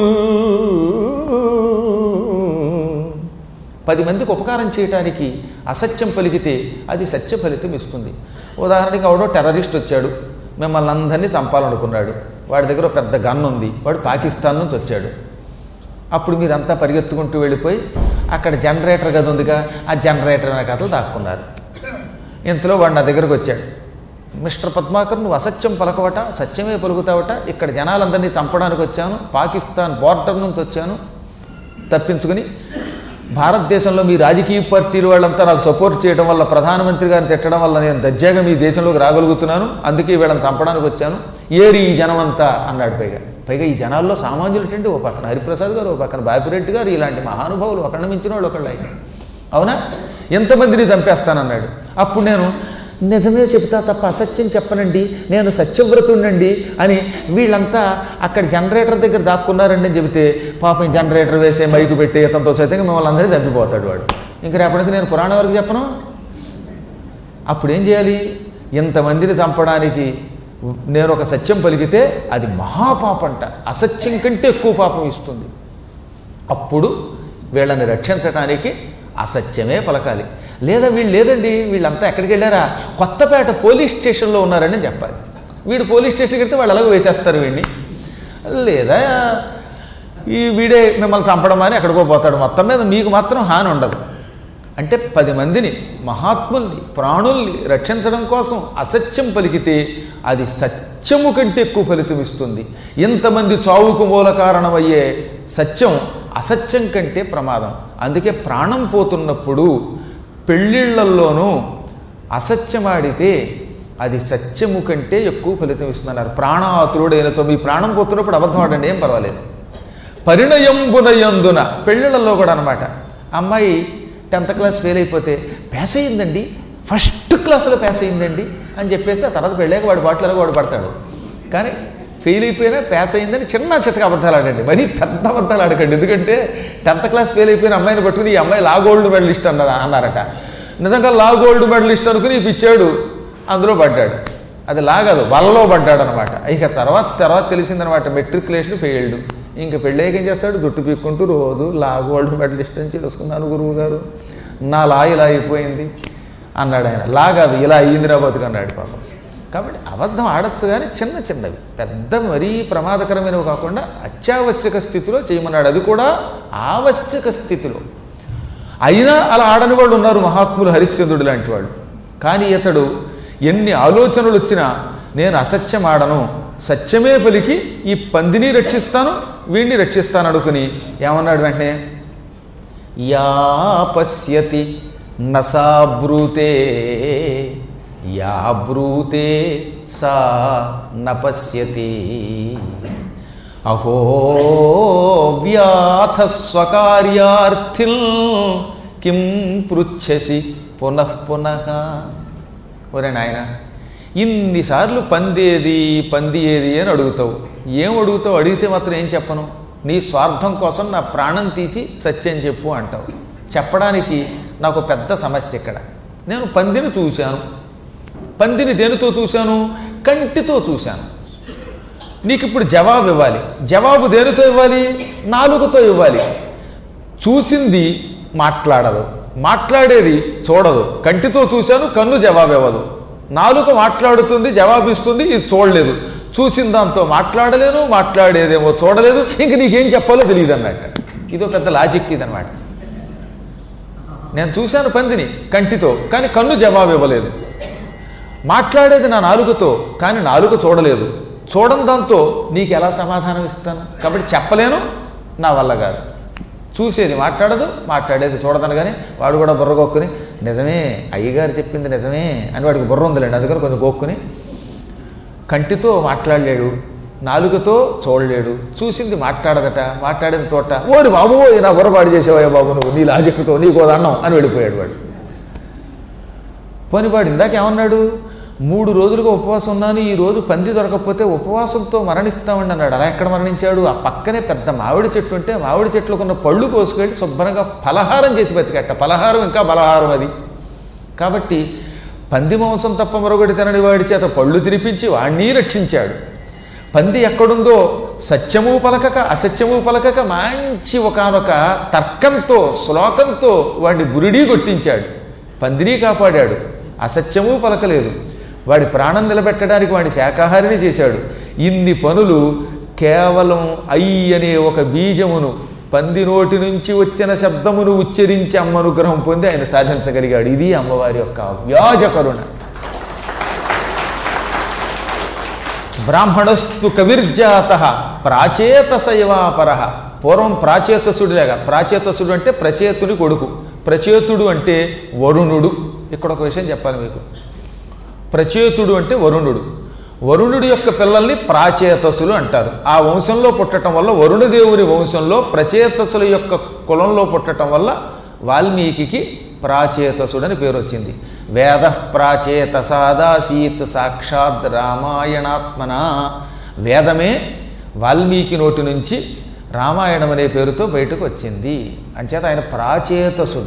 పది మందికి ఉపకారం చేయటానికి అసత్యం పలికితే అది సత్య ఫలితం ఇస్తుంది ఉదాహరణకి ఎవడో టెర్రరిస్ట్ వచ్చాడు మిమ్మల్ని అందరినీ చంపాలనుకున్నాడు వాడి దగ్గర ఒక పెద్ద గన్ ఉంది వాడు పాకిస్తాన్ నుంచి వచ్చాడు అప్పుడు మీరంతా పరిగెత్తుకుంటూ వెళ్ళిపోయి అక్కడ జనరేటర్ గది ఉందిగా ఆ జనరేటర్ అనే కథలు దాక్కున్నారు ఇంతలో వాడు నా దగ్గరకు వచ్చాడు మిస్టర్ పద్మాకర్ నువ్వు అసత్యం పలకవట సత్యమే పలుకుతావట ఇక్కడ జనాలందరినీ చంపడానికి వచ్చాను పాకిస్తాన్ బోర్డర్ నుంచి వచ్చాను తప్పించుకుని భారతదేశంలో మీ రాజకీయ పార్టీల వాళ్ళంతా నాకు సపోర్ట్ చేయడం వల్ల ప్రధానమంత్రి గారిని తిట్టడం వల్ల నేను దర్జాగా మీ దేశంలోకి రాగలుగుతున్నాను అందుకే వీళ్ళని చంపడానికి వచ్చాను ఏరి ఈ జనమంతా అన్నాడు పైగా పైగా ఈ జనాల్లో సామాన్యులు ఏంటంటే ఓ పక్కన హరిప్రసాద్ గారు ఓ పక్కన బాపిరెడ్డి గారు ఇలాంటి మహానుభావులు ఒకళ్ళ మించిన వాళ్ళు ఒకళ్ళు ఆయన అవునా ఎంతమందిని చంపేస్తానన్నాడు అప్పుడు నేను నిజమే చెప్తా తప్ప అసత్యం చెప్పనండి నేను సత్యవ్రతుడండి అని వీళ్ళంతా అక్కడ జనరేటర్ దగ్గర దాక్కున్నారండి అని చెబితే పాపం జనరేటర్ వేసే మైకు పెట్టి ఇతనితో సైతంగా మిమ్మల్ని అందరినీ చంపిపోతాడు వాడు ఇంక రేపటికి నేను పురాణం వరకు చెప్పను అప్పుడు ఏం చేయాలి ఇంతమందిని చంపడానికి నేను ఒక సత్యం పలికితే అది మహాపాపంట అసత్యం కంటే ఎక్కువ పాపం ఇస్తుంది అప్పుడు వీళ్ళని రక్షించడానికి అసత్యమే పలకాలి లేదా వీళ్ళు లేదండి వీళ్ళంతా ఎక్కడికి వెళ్ళారా కొత్తపేట పోలీస్ స్టేషన్లో ఉన్నారని చెప్పాలి వీడు పోలీస్ స్టేషన్కి వెళ్తే వాళ్ళు అలాగే వేసేస్తారు వీడిని లేదా ఈ వీడే మిమ్మల్ని చంపడం అని ఎక్కడికో పోతాడు మొత్తం మీద మీకు మాత్రం హాని ఉండదు అంటే పది మందిని మహాత్ముల్ని ప్రాణుల్ని రక్షించడం కోసం అసత్యం పలికితే అది సత్యము కంటే ఎక్కువ ఫలితం ఇస్తుంది ఇంతమంది చావుకు మూల కారణమయ్యే సత్యం అసత్యం కంటే ప్రమాదం అందుకే ప్రాణం పోతున్నప్పుడు పెళ్ళిళ్ళల్లోనూ అసత్యమాడితే అది సత్యము కంటే ఎక్కువ ఫలితం ఇస్తున్నారు ప్రాణాతురుడైనతో మీ ప్రాణం పోతున్నప్పుడు అబద్ధం ఆడండి ఏం పర్వాలేదు పరిణయంబునయందున పెళ్ళిళ్ళల్లో కూడా అనమాట అమ్మాయి టెన్త్ క్లాస్ ఫెయిల్ అయిపోతే పాస్ అయ్యిందండి ఫస్ట్ క్లాస్లో పాస్ అయ్యిందండి అని చెప్పేస్తే ఆ తర్వాత పెళ్ళాక వాడు బాటలలో వాడు పడతాడు కానీ ఫెయిల్ అయిపోయినా పాస్ అయిందని చిన్న చితక అబద్ధాలు ఆడండి మరీ పెద్ద అబద్ధాలు ఆడకండి ఎందుకంటే టెన్త్ క్లాస్ ఫెయిల్ అయిపోయిన అమ్మాయిని పట్టుకుని ఈ అమ్మాయి లా గోల్డ్ మెడలిస్ట్ అన్నారు అన్నారట నిజంగా లా గోల్డ్ మెడలిస్ట్ అనుకుని పిచ్చాడు అందులో పడ్డాడు అది లాగదు వలలో పడ్డాడు అనమాట ఇక తర్వాత తర్వాత తెలిసిందనమాట మెట్రికులేషన్ ఫెయిల్డ్ ఇంక పెళ్ళయ్యాక ఏం చేస్తాడు జుట్టు పీక్కుంటూ రోజు లా గోల్డ్ మెడలిస్ట్ అని చేసుకున్నాను గురువు గారు నా లా ఇలా అయిపోయింది అన్నాడు ఆయన లా కాదు ఇలా అయ్యింది రా బతుకు అన్నాడు పాపం కాబట్టి అబద్ధం ఆడచ్చు కానీ చిన్న చిన్నవి పెద్ద మరీ ప్రమాదకరమైనవి కాకుండా అత్యావశ్యక స్థితిలో చేయమన్నాడు అది కూడా ఆవశ్యక స్థితిలో అయినా అలా ఆడని వాళ్ళు ఉన్నారు మహాత్ములు హరిశ్చంద్రుడు లాంటి వాళ్ళు కానీ ఇతడు ఎన్ని ఆలోచనలు వచ్చినా నేను అసత్యం ఆడను సత్యమే పలికి ఈ పందిని రక్షిస్తాను వీడిని రక్షిస్తాను అనుకుని ఏమన్నాడు వెంటనే యా పశ్యతి నసా బ్రూతే యా బ్రూతే సా న పశ్యతి అహో వ్యాథ స్వకార్యార్థిల్ కిం పృచ్ఛసి పునః పునః ఒరే నాయన ఇన్నిసార్లు పందేది పంది ఏది అని అడుగుతావు ఏం అడుగుతావు అడిగితే మాత్రం ఏం చెప్పను నీ స్వార్థం కోసం నా ప్రాణం తీసి సత్యం చెప్పు అంటావు చెప్పడానికి నాకు పెద్ద సమస్య ఇక్కడ నేను పందిని చూశాను పందిని దేనితో చూశాను కంటితో చూశాను నీకు ఇప్పుడు జవాబు ఇవ్వాలి జవాబు దేనితో ఇవ్వాలి నాలుగుతో ఇవ్వాలి చూసింది మాట్లాడదు మాట్లాడేది చూడదు కంటితో చూశాను కన్ను జవాబు ఇవ్వదు నాలుక మాట్లాడుతుంది జవాబు ఇస్తుంది ఇది చూడలేదు చూసిన దాంతో మాట్లాడలేను మాట్లాడేదేమో చూడలేదు ఇంక నీకేం చెప్పాలో తెలియదు అన్నట్టు ఇది పెద్ద లాజిక్ ఇదనమాట నేను చూశాను పందిని కంటితో కానీ కన్ను జవాబు ఇవ్వలేదు మాట్లాడేది నా నాలుకతో కానీ నాలుక చూడలేదు చూడడం దాంతో నీకు ఎలా సమాధానం ఇస్తాను కాబట్టి చెప్పలేను నా వల్ల కాదు చూసేది మాట్లాడదు మాట్లాడేది చూడదను కానీ వాడు కూడా బుర్ర గోక్కుని నిజమే అయ్యగారు చెప్పింది నిజమే అని వాడికి బుర్ర ఉందిలేండి అందుకని కొంచెం గోక్కుని కంటితో మాట్లాడలేడు నాలుకతో చూడలేడు చూసింది మాట్లాడదట మాట్లాడిన చోట ఓడి బాబు నా బుర్రపాటు చేసేవయ్యా బాబు నువ్వు నీ లాజిక్తో నీకో దండం అని వెళ్ళిపోయాడు వాడు పోనివాడు ఇందాక ఏమన్నాడు మూడు రోజులుగా ఉపవాసం ఉన్నాను ఈ రోజు పంది దొరకకపోతే ఉపవాసంతో మరణిస్తామండి అన్నాడు అలా ఎక్కడ మరణించాడు ఆ పక్కనే పెద్ద మామిడి చెట్టు ఉంటే మామిడి చెట్లుకున్న పళ్ళు కోసుకెళ్ళి శుభ్రంగా ఫలహారం చేసి బతికట్ట ఫలహారం ఇంకా బలహారం అది కాబట్టి పంది మాంసం తప్ప మరొకటి తినని వాడి చేత పళ్ళు తినిపించి వాణ్ణి రక్షించాడు పంది ఎక్కడుందో సత్యము పలకక అసత్యము పలకక మంచి ఒకనొక తర్కంతో శ్లోకంతో వాడిని బురిడీ కొట్టించాడు పందిని కాపాడాడు అసత్యము పలకలేదు వాడి ప్రాణం నిలబెట్టడానికి వాడి శాకాహారిని చేశాడు ఇన్ని పనులు కేవలం అయ్యి అనే ఒక బీజమును పంది నోటి నుంచి వచ్చిన శబ్దమును ఉచ్చరించి అమ్మ అనుగ్రహం పొంది ఆయన సాధించగలిగాడు ఇది అమ్మవారి యొక్క వ్యాజ కరుణ బ్రాహ్మణస్తు కవిర్జాత ప్రాచేతసైవాపర పూర్వం ప్రాచేతసుడిలాగా ప్రాచేతసుడు అంటే ప్రచేతుడి కొడుకు ప్రచేతుడు అంటే వరుణుడు ఇక్కడ ఒక విషయం చెప్పాలి మీకు ప్రచేతుడు అంటే వరుణుడు వరుణుడి యొక్క పిల్లల్ని ప్రాచేతసులు అంటారు ఆ వంశంలో పుట్టడం వల్ల వరుణదేవుని వంశంలో ప్రచేతసుల యొక్క కులంలో పుట్టడం వల్ల వాల్మీకి ప్రాచేతసుడు అని పేరు వచ్చింది వేద ప్రాచేత సాదాసీత్ సాక్షాత్ రామాయణాత్మన వేదమే వాల్మీకి నోటి నుంచి రామాయణం అనే పేరుతో బయటకు వచ్చింది అంచేత ఆయన ప్రాచేతసుడు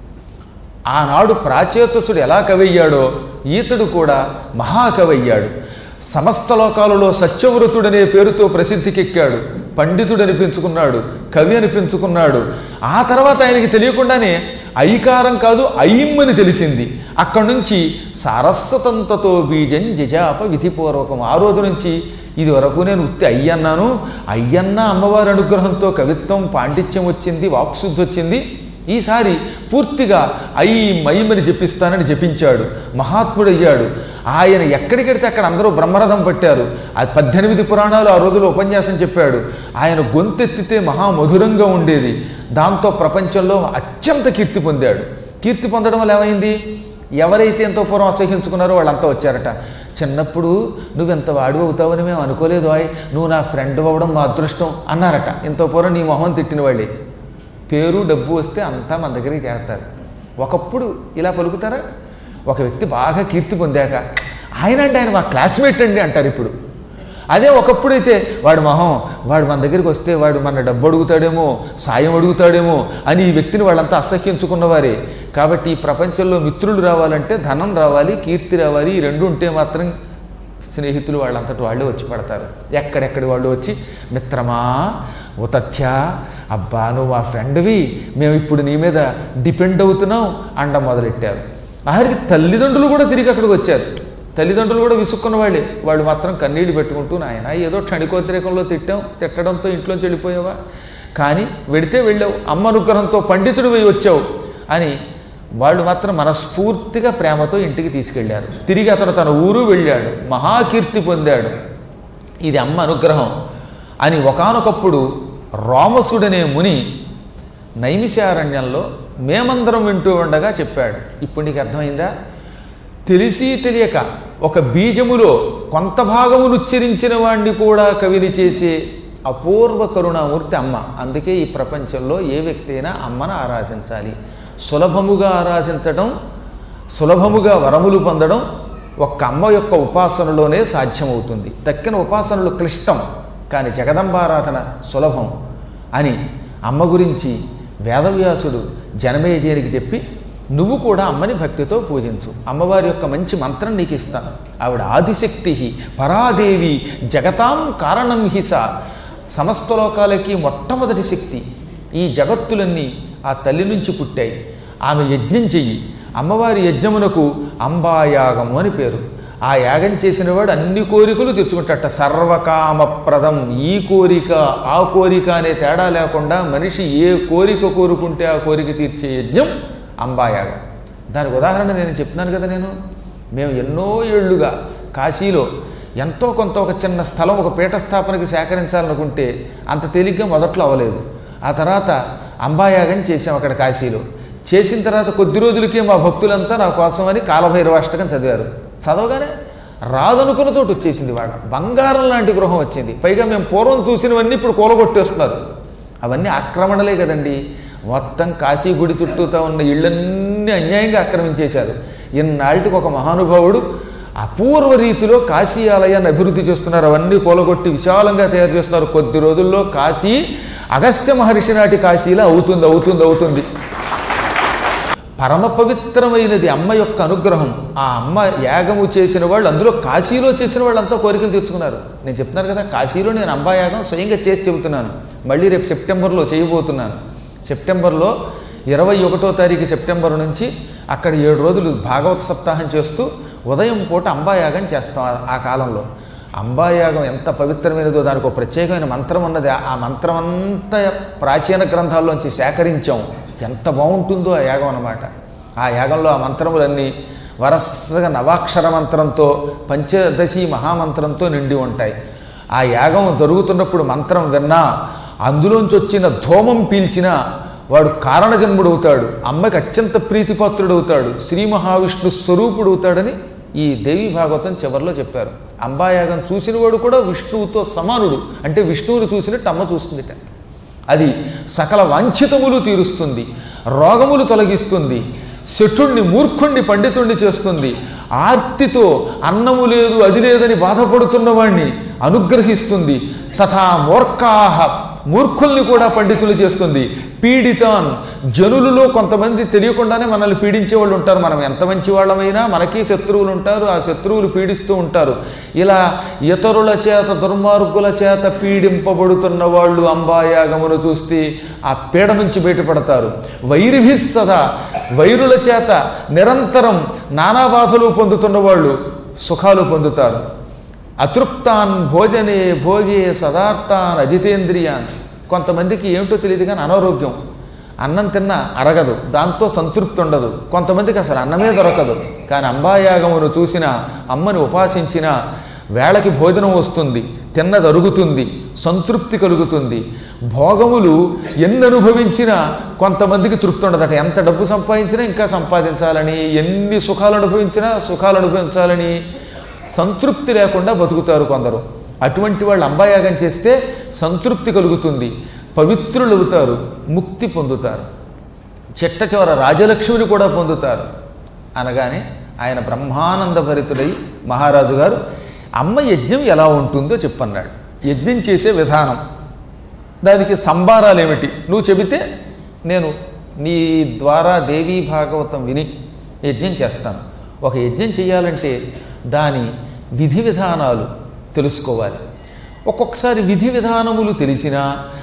ఆనాడు ప్రాచేతసుడు ఎలా కవయ్యాడో ఈతడు కూడా మహాకవి అయ్యాడు సమస్త లోకాలలో సత్యవ్రతుడనే పేరుతో ప్రసిద్ధికెక్కాడు పండితుడు అనిపించుకున్నాడు కవి అనిపించుకున్నాడు ఆ తర్వాత ఆయనకి తెలియకుండానే ఐకారం కాదు ఐం అని తెలిసింది అక్కడి నుంచి సారస్వతంతతో బీజం జజాప విధిపూర్వకం ఆ రోజు నుంచి ఇది వరకు నేను ఉత్తి అయ్యన్నాను అయ్యన్న అమ్మవారి అనుగ్రహంతో కవిత్వం పాండిత్యం వచ్చింది వాక్శుద్ధి వచ్చింది ఈసారి పూర్తిగా అయి మయిమని జపిస్తానని జపించాడు మహాత్ముడయ్యాడు ఆయన ఎక్కడికెడితే అక్కడ అందరూ బ్రహ్మరథం పట్టారు అది పద్దెనిమిది పురాణాలు ఆ రోజులో ఉపన్యాసం చెప్పాడు ఆయన గొంతెత్తితే మహామధురంగా ఉండేది దాంతో ప్రపంచంలో అత్యంత కీర్తి పొందాడు కీర్తి పొందడం వల్ల ఏమైంది ఎవరైతే ఎంతో పూర్వం అసహించుకున్నారో వాళ్ళంతా వచ్చారట చిన్నప్పుడు నువ్వెంత వాడు అవుతావని మేము అనుకోలేదు ఆయ్ నువ్వు నా ఫ్రెండ్ అవ్వడం మా అదృష్టం అన్నారట ఎంతో పూర్వం నీ మొహం తిట్టిన వాళ్ళే పేరు డబ్బు వస్తే అంతా మన దగ్గరికి చేరతారు ఒకప్పుడు ఇలా పలుకుతారా ఒక వ్యక్తి బాగా కీర్తి పొందాక ఆయన అంటే ఆయన మా క్లాస్మేట్ అండి అంటారు ఇప్పుడు అదే ఒకప్పుడైతే వాడు మొహం వాడు మన దగ్గరికి వస్తే వాడు మన డబ్బు అడుగుతాడేమో సాయం అడుగుతాడేమో అని ఈ వ్యక్తిని వాళ్ళంతా అసహ్యించుకున్నవారే కాబట్టి ఈ ప్రపంచంలో మిత్రులు రావాలంటే ధనం రావాలి కీర్తి రావాలి ఈ రెండు ఉంటే మాత్రం స్నేహితులు వాళ్ళంతటి వాళ్ళే వచ్చి పడతారు ఎక్కడెక్కడి వాళ్ళు వచ్చి మిత్రమా ఉతథ్య అబ్బా నువ్వు మా ఫ్రెండ్వి మేము ఇప్పుడు నీ మీద డిపెండ్ అవుతున్నాం అండ మొదలెట్టారు ఆఖరికి తల్లిదండ్రులు కూడా తిరిగి అక్కడికి వచ్చారు తల్లిదండ్రులు కూడా విసుక్కున్న వాళ్ళే వాళ్ళు మాత్రం కన్నీళ్ళు పెట్టుకుంటూ నాయన ఏదో క్షణికోద్రేకంలో తిట్టాం తిట్టడంతో ఇంట్లోంచి వెళ్ళిపోయావా కానీ వెడితే వెళ్ళావు అమ్మ అనుగ్రహంతో పండితుడు పోయి వచ్చావు అని వాళ్ళు మాత్రం మనస్ఫూర్తిగా ప్రేమతో ఇంటికి తీసుకెళ్ళారు తిరిగి అతను తన ఊరు వెళ్ళాడు మహాకీర్తి పొందాడు ఇది అమ్మ అనుగ్రహం అని ఒకానొకప్పుడు రోమసుడనే ముని నైమిషారణ్యంలో మేమందరం వింటూ ఉండగా చెప్పాడు ఇప్పుడు నీకు అర్థమైందా తెలిసి తెలియక ఒక బీజములో కొంత భాగమును ఉచ్చరించిన వాణ్ణి కూడా కవిని చేసే అపూర్వ కరుణామూర్తి అమ్మ అందుకే ఈ ప్రపంచంలో ఏ వ్యక్తి అయినా అమ్మను ఆరాధించాలి సులభముగా ఆరాధించడం సులభముగా వరములు పొందడం ఒక్క అమ్మ యొక్క ఉపాసనలోనే సాధ్యమవుతుంది తక్కిన ఉపాసనలు క్లిష్టం కానీ జగదంబారాధన సులభం అని అమ్మ గురించి వేదవ్యాసుడు జనమేజయునికి చెప్పి నువ్వు కూడా అమ్మని భక్తితో పూజించు అమ్మవారి యొక్క మంచి మంత్రం నీకు ఇస్తాను ఆవిడ ఆదిశక్తి పరాదేవి జగతాం కారణం హిస సమస్త లోకాలకి మొట్టమొదటి శక్తి ఈ జగత్తులన్నీ ఆ తల్లి నుంచి పుట్టాయి ఆమె యజ్ఞం చెయ్యి అమ్మవారి యజ్ఞమునకు అంబాయాగము అని పేరు ఆ యాగం చేసినవాడు అన్ని కోరికలు తెచ్చుకుంటాట సర్వకామప్రదం ఈ కోరిక ఆ కోరిక అనే తేడా లేకుండా మనిషి ఏ కోరిక కోరుకుంటే ఆ కోరిక తీర్చే యజ్ఞం అంబాయాగం దానికి ఉదాహరణ నేను చెప్తున్నాను కదా నేను మేము ఎన్నో ఏళ్ళుగా కాశీలో ఎంతో కొంత ఒక చిన్న స్థలం ఒక పీఠ స్థాపనకి సేకరించాలనుకుంటే అంత తేలిగ్గా మొదట్లో అవ్వలేదు ఆ తర్వాత అంబాయాగం చేసాం అక్కడ కాశీలో చేసిన తర్వాత కొద్ది రోజులకే మా భక్తులంతా నా కోసం అని కాలభైరవాష్టకం చదివారు చదవగానే రాదనుకున్న తోటి వచ్చేసింది వాడ బంగారం లాంటి గృహం వచ్చింది పైగా మేము పూర్వం చూసినవన్నీ ఇప్పుడు కూలగొట్టేస్తున్నారు అవన్నీ ఆక్రమణలే కదండి మొత్తం కాశీ గుడి చుట్టూతా ఉన్న ఇళ్ళన్నీ అన్యాయంగా ఆక్రమించేశారు ఇన్నాళ్ళకి ఒక మహానుభావుడు అపూర్వ రీతిలో కాశీ ఆలయాన్ని అభివృద్ధి చేస్తున్నారు అవన్నీ కూలగొట్టి విశాలంగా తయారు చేస్తున్నారు కొద్ది రోజుల్లో కాశీ అగస్త్య మహర్షి నాటి కాశీలా అవుతుంది అవుతుంది అవుతుంది పరమ పవిత్రమైనది అమ్మ యొక్క అనుగ్రహం ఆ అమ్మ యాగము చేసిన వాళ్ళు అందులో కాశీలో చేసిన వాళ్ళంతా కోరికలు తీర్చుకున్నారు నేను చెప్తున్నాను కదా కాశీలో నేను అంబా యాగం స్వయంగా చేసి చెబుతున్నాను మళ్ళీ రేపు సెప్టెంబర్లో చేయబోతున్నాను సెప్టెంబర్లో ఇరవై ఒకటో తారీఖు సెప్టెంబర్ నుంచి అక్కడ ఏడు రోజులు భాగవత సప్తాహం చేస్తూ ఉదయం పూట అంబాయాగం చేస్తాం ఆ- ఆ కాలంలో అంబాయాగం ఎంత పవిత్రమైనదో దానికి ఒక ప్రత్యేకమైన మంత్రం ఉన్నది ఆ- ఆ మంత్రం అంతా ప్రాచీన గ్రంథాల్లోంచి సేకరించాం ఎంత బాగుంటుందో ఆ యాగం అన్నమాట ఆ యాగంలో ఆ మంత్రములన్నీ వరసగా నవాక్షర మంత్రంతో పంచదశి మహామంత్రంతో నిండి ఉంటాయి ఆ యాగం జరుగుతున్నప్పుడు మంత్రం విన్నా అందులోంచి వచ్చిన ధూమం పీల్చినా వాడు కారణజన్ముడవుతాడు అమ్మకి అత్యంత ప్రీతిపాత్రుడవుతాడు శ్రీ మహావిష్ణు స్వరూపుడవుతాడని ఈ దేవి భాగవతం చివరిలో చెప్పారు అంబాయాగం చూసినవాడు కూడా విష్ణువుతో సమానుడు అంటే విష్ణువుని చూసినట్టు అమ్మ చూస్తుందిట అది సకల వాంఛితములు తీరుస్తుంది రోగములు తొలగిస్తుంది శఠుణ్ణి మూర్ఖుణ్ణి పండితుణ్ణి చేస్తుంది ఆర్తితో అన్నము లేదు అది లేదని బాధపడుతున్న వాణ్ణి అనుగ్రహిస్తుంది తథా మూర్ఖాహ మూర్ఖుల్ని కూడా పండితులు చేస్తుంది పీడితాన్ జనులలో కొంతమంది తెలియకుండానే మనల్ని పీడించే వాళ్ళు ఉంటారు మనం ఎంత మంచి వాళ్ళమైనా మనకి శత్రువులు ఉంటారు ఆ శత్రువులు పీడిస్తూ ఉంటారు ఇలా ఇతరుల చేత దుర్మార్గుల చేత పీడింపబడుతున్న వాళ్ళు అంబాయాగమును చూస్తే ఆ పీడ నుంచి బయటపడతారు వైరిభిస్సదా వైరుల చేత నిరంతరం నానా బాధలు పొందుతున్న వాళ్ళు సుఖాలు పొందుతారు అతృప్తాన్ భోజనే భోగే సదార్థాన్ అజితేంద్రియాన్ కొంతమందికి ఏమిటో తెలియదు కానీ అనారోగ్యం అన్నం తిన్నా అరగదు దాంతో సంతృప్తి ఉండదు కొంతమందికి అసలు అన్నమే దొరకదు కానీ అంబాయాగమును చూసిన అమ్మని ఉపాసించిన వేళకి భోజనం వస్తుంది తిన్నది అరుగుతుంది సంతృప్తి కలుగుతుంది భోగములు ఎన్ని అనుభవించినా కొంతమందికి తృప్తి ఉండదట ఎంత డబ్బు సంపాదించినా ఇంకా సంపాదించాలని ఎన్ని సుఖాలు అనుభవించినా సుఖాలు అనుభవించాలని సంతృప్తి లేకుండా బతుకుతారు కొందరు అటువంటి వాళ్ళు అంబాయాగం చేస్తే సంతృప్తి కలుగుతుంది పవిత్రులు అవుతారు ముక్తి పొందుతారు చిట్ట చివర రాజలక్ష్మిని కూడా పొందుతారు అనగానే ఆయన బ్రహ్మానంద భరితుడై మహారాజు గారు అమ్మ యజ్ఞం ఎలా ఉంటుందో చెప్పన్నాడు యజ్ఞం చేసే విధానం దానికి సంబారాలు ఏమిటి నువ్వు చెబితే నేను నీ ద్వారా దేవీ భాగవతం విని యజ్ఞం చేస్తాను ఒక యజ్ఞం చేయాలంటే దాని విధి విధానాలు తెలుసుకోవాలి ఒక్కొక్కసారి విధి విధానములు తెలిసినా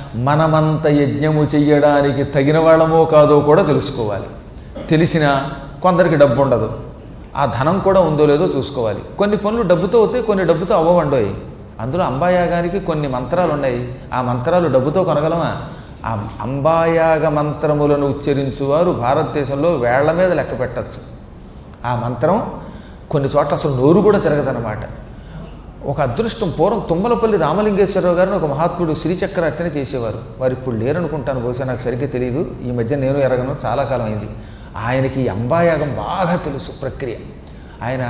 మనమంత యజ్ఞము చెయ్యడానికి తగిన వాళ్ళమో కాదో కూడా తెలుసుకోవాలి తెలిసినా కొందరికి డబ్బు ఉండదు ఆ ధనం కూడా ఉందో లేదో చూసుకోవాలి కొన్ని పనులు డబ్బుతో అవుతాయి కొన్ని డబ్బుతో అవ్వవండోయి అందులో అంబాయాగానికి కొన్ని మంత్రాలు ఉన్నాయి ఆ మంత్రాలు డబ్బుతో కొనగలమా ఆ అంబాయాగ మంత్రములను ఉచ్చరించువారు భారతదేశంలో వేళ్ల మీద లెక్క పెట్టచ్చు ఆ మంత్రం కొన్ని చోట్ల అసలు నోరు కూడా తిరగదనమాట ఒక అదృష్టం పూర్వం తుమ్మలపల్లి రామలింగేశ్వరరావు గారిని ఒక మహాత్ముడు శ్రీచక్ర అర్చన చేసేవారు వారు ఇప్పుడు లేరనుకుంటాను బహుశా నాకు సరిగ్గా తెలియదు ఈ మధ్య నేను ఎరగను చాలా కాలం అయింది ఆయనకి ఈ అంబాయాగం బాగా తెలుసు ప్రక్రియ ఆయన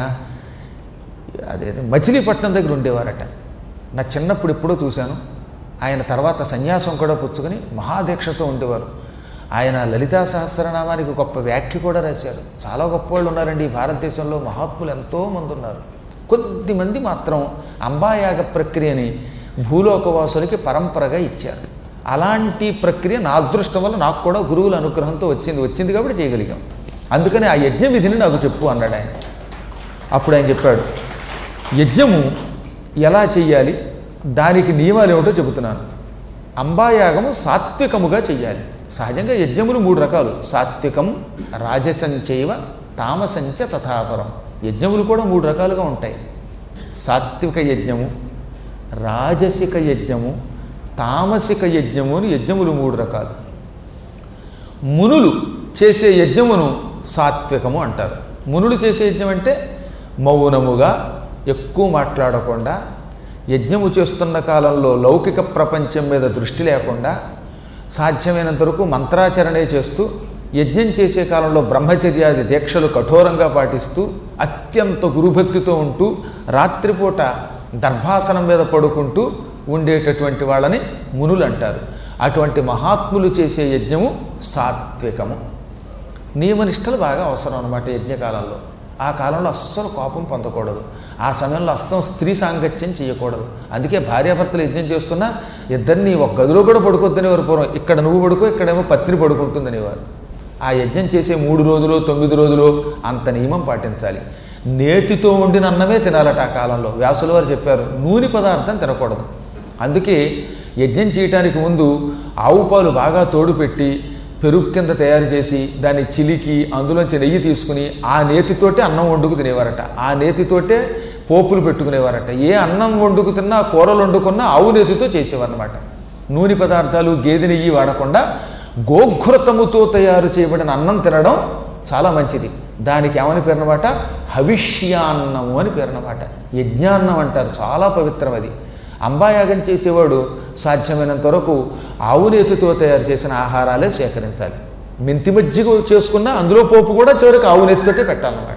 అదే మచిలీపట్నం దగ్గర ఉండేవారట నా చిన్నప్పుడు ఎప్పుడో చూశాను ఆయన తర్వాత సన్యాసం కూడా పుచ్చుకొని మహాదీక్షతో ఉండేవారు ఆయన లలితా సహస్రనామానికి గొప్ప వ్యాఖ్య కూడా రాశారు చాలా గొప్ప వాళ్ళు ఉన్నారండి ఈ భారతదేశంలో మహాత్ములు ఎంతోమంది ఉన్నారు కొద్దిమంది మాత్రం అంబాయాగ ప్రక్రియని భూలోకవాసులకి పరంపరగా ఇచ్చారు అలాంటి ప్రక్రియ నా అదృష్టం వల్ల నాకు కూడా గురువుల అనుగ్రహంతో వచ్చింది వచ్చింది కాబట్టి చేయగలిగాం అందుకని ఆ యజ్ఞ విధిని నాకు చెప్పు అన్నాడు ఆయన అప్పుడు ఆయన చెప్పాడు యజ్ఞము ఎలా చెయ్యాలి దానికి నియమాలు ఏమిటో చెబుతున్నాను అంబాయాగము సాత్వికముగా చెయ్యాలి సహజంగా యజ్ఞములు మూడు రకాలు సాత్వికం రాజసంచైవ తామసంచ తథాపరం యజ్ఞములు కూడా మూడు రకాలుగా ఉంటాయి సాత్విక యజ్ఞము రాజసిక యజ్ఞము తామసిక యజ్ఞము అని యజ్ఞములు మూడు రకాలు మునులు చేసే యజ్ఞమును సాత్వికము అంటారు మునులు చేసే యజ్ఞం అంటే మౌనముగా ఎక్కువ మాట్లాడకుండా యజ్ఞము చేస్తున్న కాలంలో లౌకిక ప్రపంచం మీద దృష్టి లేకుండా సాధ్యమైనంత వరకు మంత్రాచరణే చేస్తూ యజ్ఞం చేసే కాలంలో బ్రహ్మచర్యాది దీక్షలు కఠోరంగా పాటిస్తూ అత్యంత గురుభక్తితో ఉంటూ రాత్రిపూట దర్భాసనం మీద పడుకుంటూ ఉండేటటువంటి వాళ్ళని మునులు అంటారు అటువంటి మహాత్ములు చేసే యజ్ఞము సాత్వికము నియమనిష్టలు బాగా అవసరం అనమాట యజ్ఞకాలంలో ఆ కాలంలో అస్సలు కోపం పొందకూడదు ఆ సమయంలో అస్సలు స్త్రీ సాంగత్యం చేయకూడదు అందుకే భార్యాభర్తలు యజ్ఞం చేస్తున్నా ఇద్దరిని ఒక గదిలో కూడా పడుకోద్దనేవారు పూర్వం ఇక్కడ నువ్వు పడుకో ఇక్కడేమో పత్ని పడుకుంటుందనేవారు ఆ యజ్ఞం చేసే మూడు రోజులు తొమ్మిది రోజులు అంత నియమం పాటించాలి నేతితో వండిన అన్నమే తినాలట ఆ కాలంలో వ్యాసుల వారు చెప్పారు నూనె పదార్థం తినకూడదు అందుకే యజ్ఞం చేయటానికి ముందు ఆవు పాలు బాగా తోడు పెట్టి పెరుగు కింద తయారు చేసి దాన్ని చిలికి అందులోంచి నెయ్యి తీసుకుని ఆ నేతితోటే అన్నం వండుకు తినేవారట ఆ నేతితోటే పోపులు పెట్టుకునేవారట ఏ అన్నం వండుకు తిన్నా కూరలు వండుకున్నా ఆవు నేతితో చేసేవారనమాట నూనె పదార్థాలు గేదె నెయ్యి వాడకుండా గోఘృతముతో తయారు చేయబడిన అన్నం తినడం చాలా మంచిది దానికి ఏమని పేరునమాట హవిష్యాన్నము అని పేరునమాట యజ్ఞాన్నం అంటారు చాలా పవిత్రం అది అంబాయాగం చేసేవాడు సాధ్యమైనంత వరకు ఆవు నేతితో తయారు చేసిన ఆహారాలే సేకరించాలి మెంతి మజ్జిగ చేసుకున్న అందులో పోపు కూడా చివరికి ఆవు నెత్తితోటే పెట్టాలన్నమాట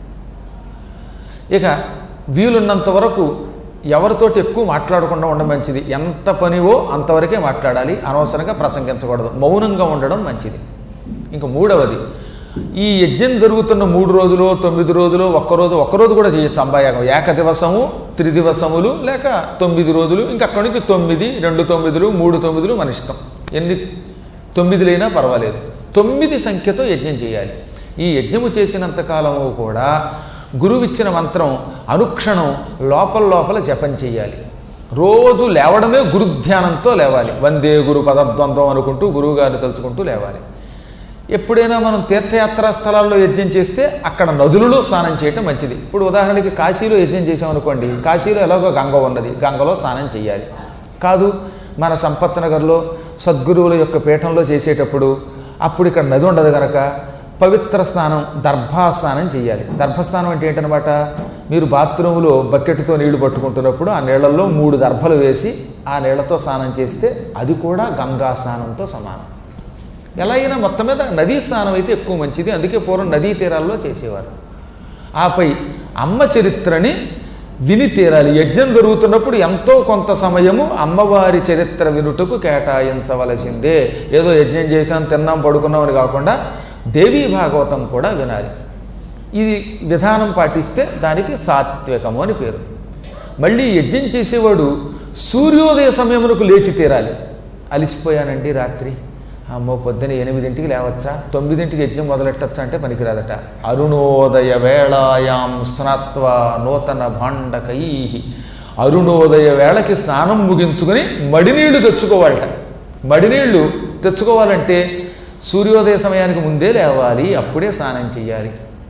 ఇక వీలున్నంత వరకు ఎవరితోటి ఎక్కువ మాట్లాడకుండా ఉండడం మంచిది ఎంత పనివో అంతవరకే మాట్లాడాలి అనవసరంగా ప్రసంగించకూడదు మౌనంగా ఉండడం మంచిది ఇంకా మూడవది ఈ యజ్ఞం జరుగుతున్న మూడు రోజులు తొమ్మిది రోజులు ఒక్కరోజు ఒక్కరోజు కూడా చేయొచ్చు అంబాయాగం ఏక దివసము త్రిదివసములు లేక తొమ్మిది రోజులు ఇంకా అక్కడి నుంచి తొమ్మిది రెండు తొమ్మిదిలు మూడు తొమ్మిదిలు మన ఇష్టం ఎన్ని తొమ్మిదిలైనా పర్వాలేదు తొమ్మిది సంఖ్యతో యజ్ఞం చేయాలి ఈ యజ్ఞము చేసినంత కాలము కూడా గురువిచ్చిన మంత్రం అనుక్షణం లోపల లోపల జపం చేయాలి రోజు లేవడమే గురుధ్యానంతో లేవాలి వందే గురు పదద్వంద్వం అనుకుంటూ గురువుగారిని తలుచుకుంటూ లేవాలి ఎప్పుడైనా మనం తీర్థయాత్రా స్థలాల్లో యజ్ఞం చేస్తే అక్కడ నదులలో స్నానం చేయటం మంచిది ఇప్పుడు ఉదాహరణకి కాశీలో యజ్ఞం చేసామనుకోండి కాశీలో ఎలాగో గంగ ఉన్నది గంగలో స్నానం చేయాలి కాదు మన సంపత్ నగర్లో సద్గురువుల యొక్క పీఠంలో చేసేటప్పుడు అప్పుడు ఇక్కడ నది ఉండదు కనుక పవిత్ర స్నానం దర్భా స్నానం చేయాలి దర్భస్నానం అంటే ఏంటనమాట మీరు బాత్రూంలో బకెట్తో నీళ్లు పట్టుకుంటున్నప్పుడు ఆ నీళ్లలో మూడు దర్భలు వేసి ఆ నీళ్లతో స్నానం చేస్తే అది కూడా గంగా స్నానంతో సమానం ఎలా అయినా మొత్తం మీద నదీ స్నానం అయితే ఎక్కువ మంచిది అందుకే పూర్వం నదీ తీరాల్లో చేసేవారు ఆపై అమ్మ చరిత్రని విని తీరాలి యజ్ఞం జరుగుతున్నప్పుడు ఎంతో కొంత సమయము అమ్మవారి చరిత్ర వినుటకు కేటాయించవలసిందే ఏదో యజ్ఞం చేశాం తిన్నాం పడుకున్నాం అని కాకుండా దేవీ భాగవతం కూడా వినాలి ఇది విధానం పాటిస్తే దానికి సాత్వికము అని పేరు మళ్ళీ యజ్ఞం చేసేవాడు సూర్యోదయ సమయమునకు లేచి తీరాలి అలిసిపోయానండి రాత్రి అమ్మో పొద్దున ఎనిమిదింటికి లేవచ్చా తొమ్మిదింటికి యజ్ఞం మొదలెట్టచ్చా అంటే పనికిరాదట అరుణోదయ వేళాయాం స్నాత్వ నూతన భాండకై అరుణోదయ వేళకి స్నానం ముగించుకొని మడినీళ్లు తెచ్చుకోవాలట మడినీళ్లు తెచ్చుకోవాలంటే సూర్యోదయ సమయానికి ముందే లేవాలి అప్పుడే స్నానం చేయాలి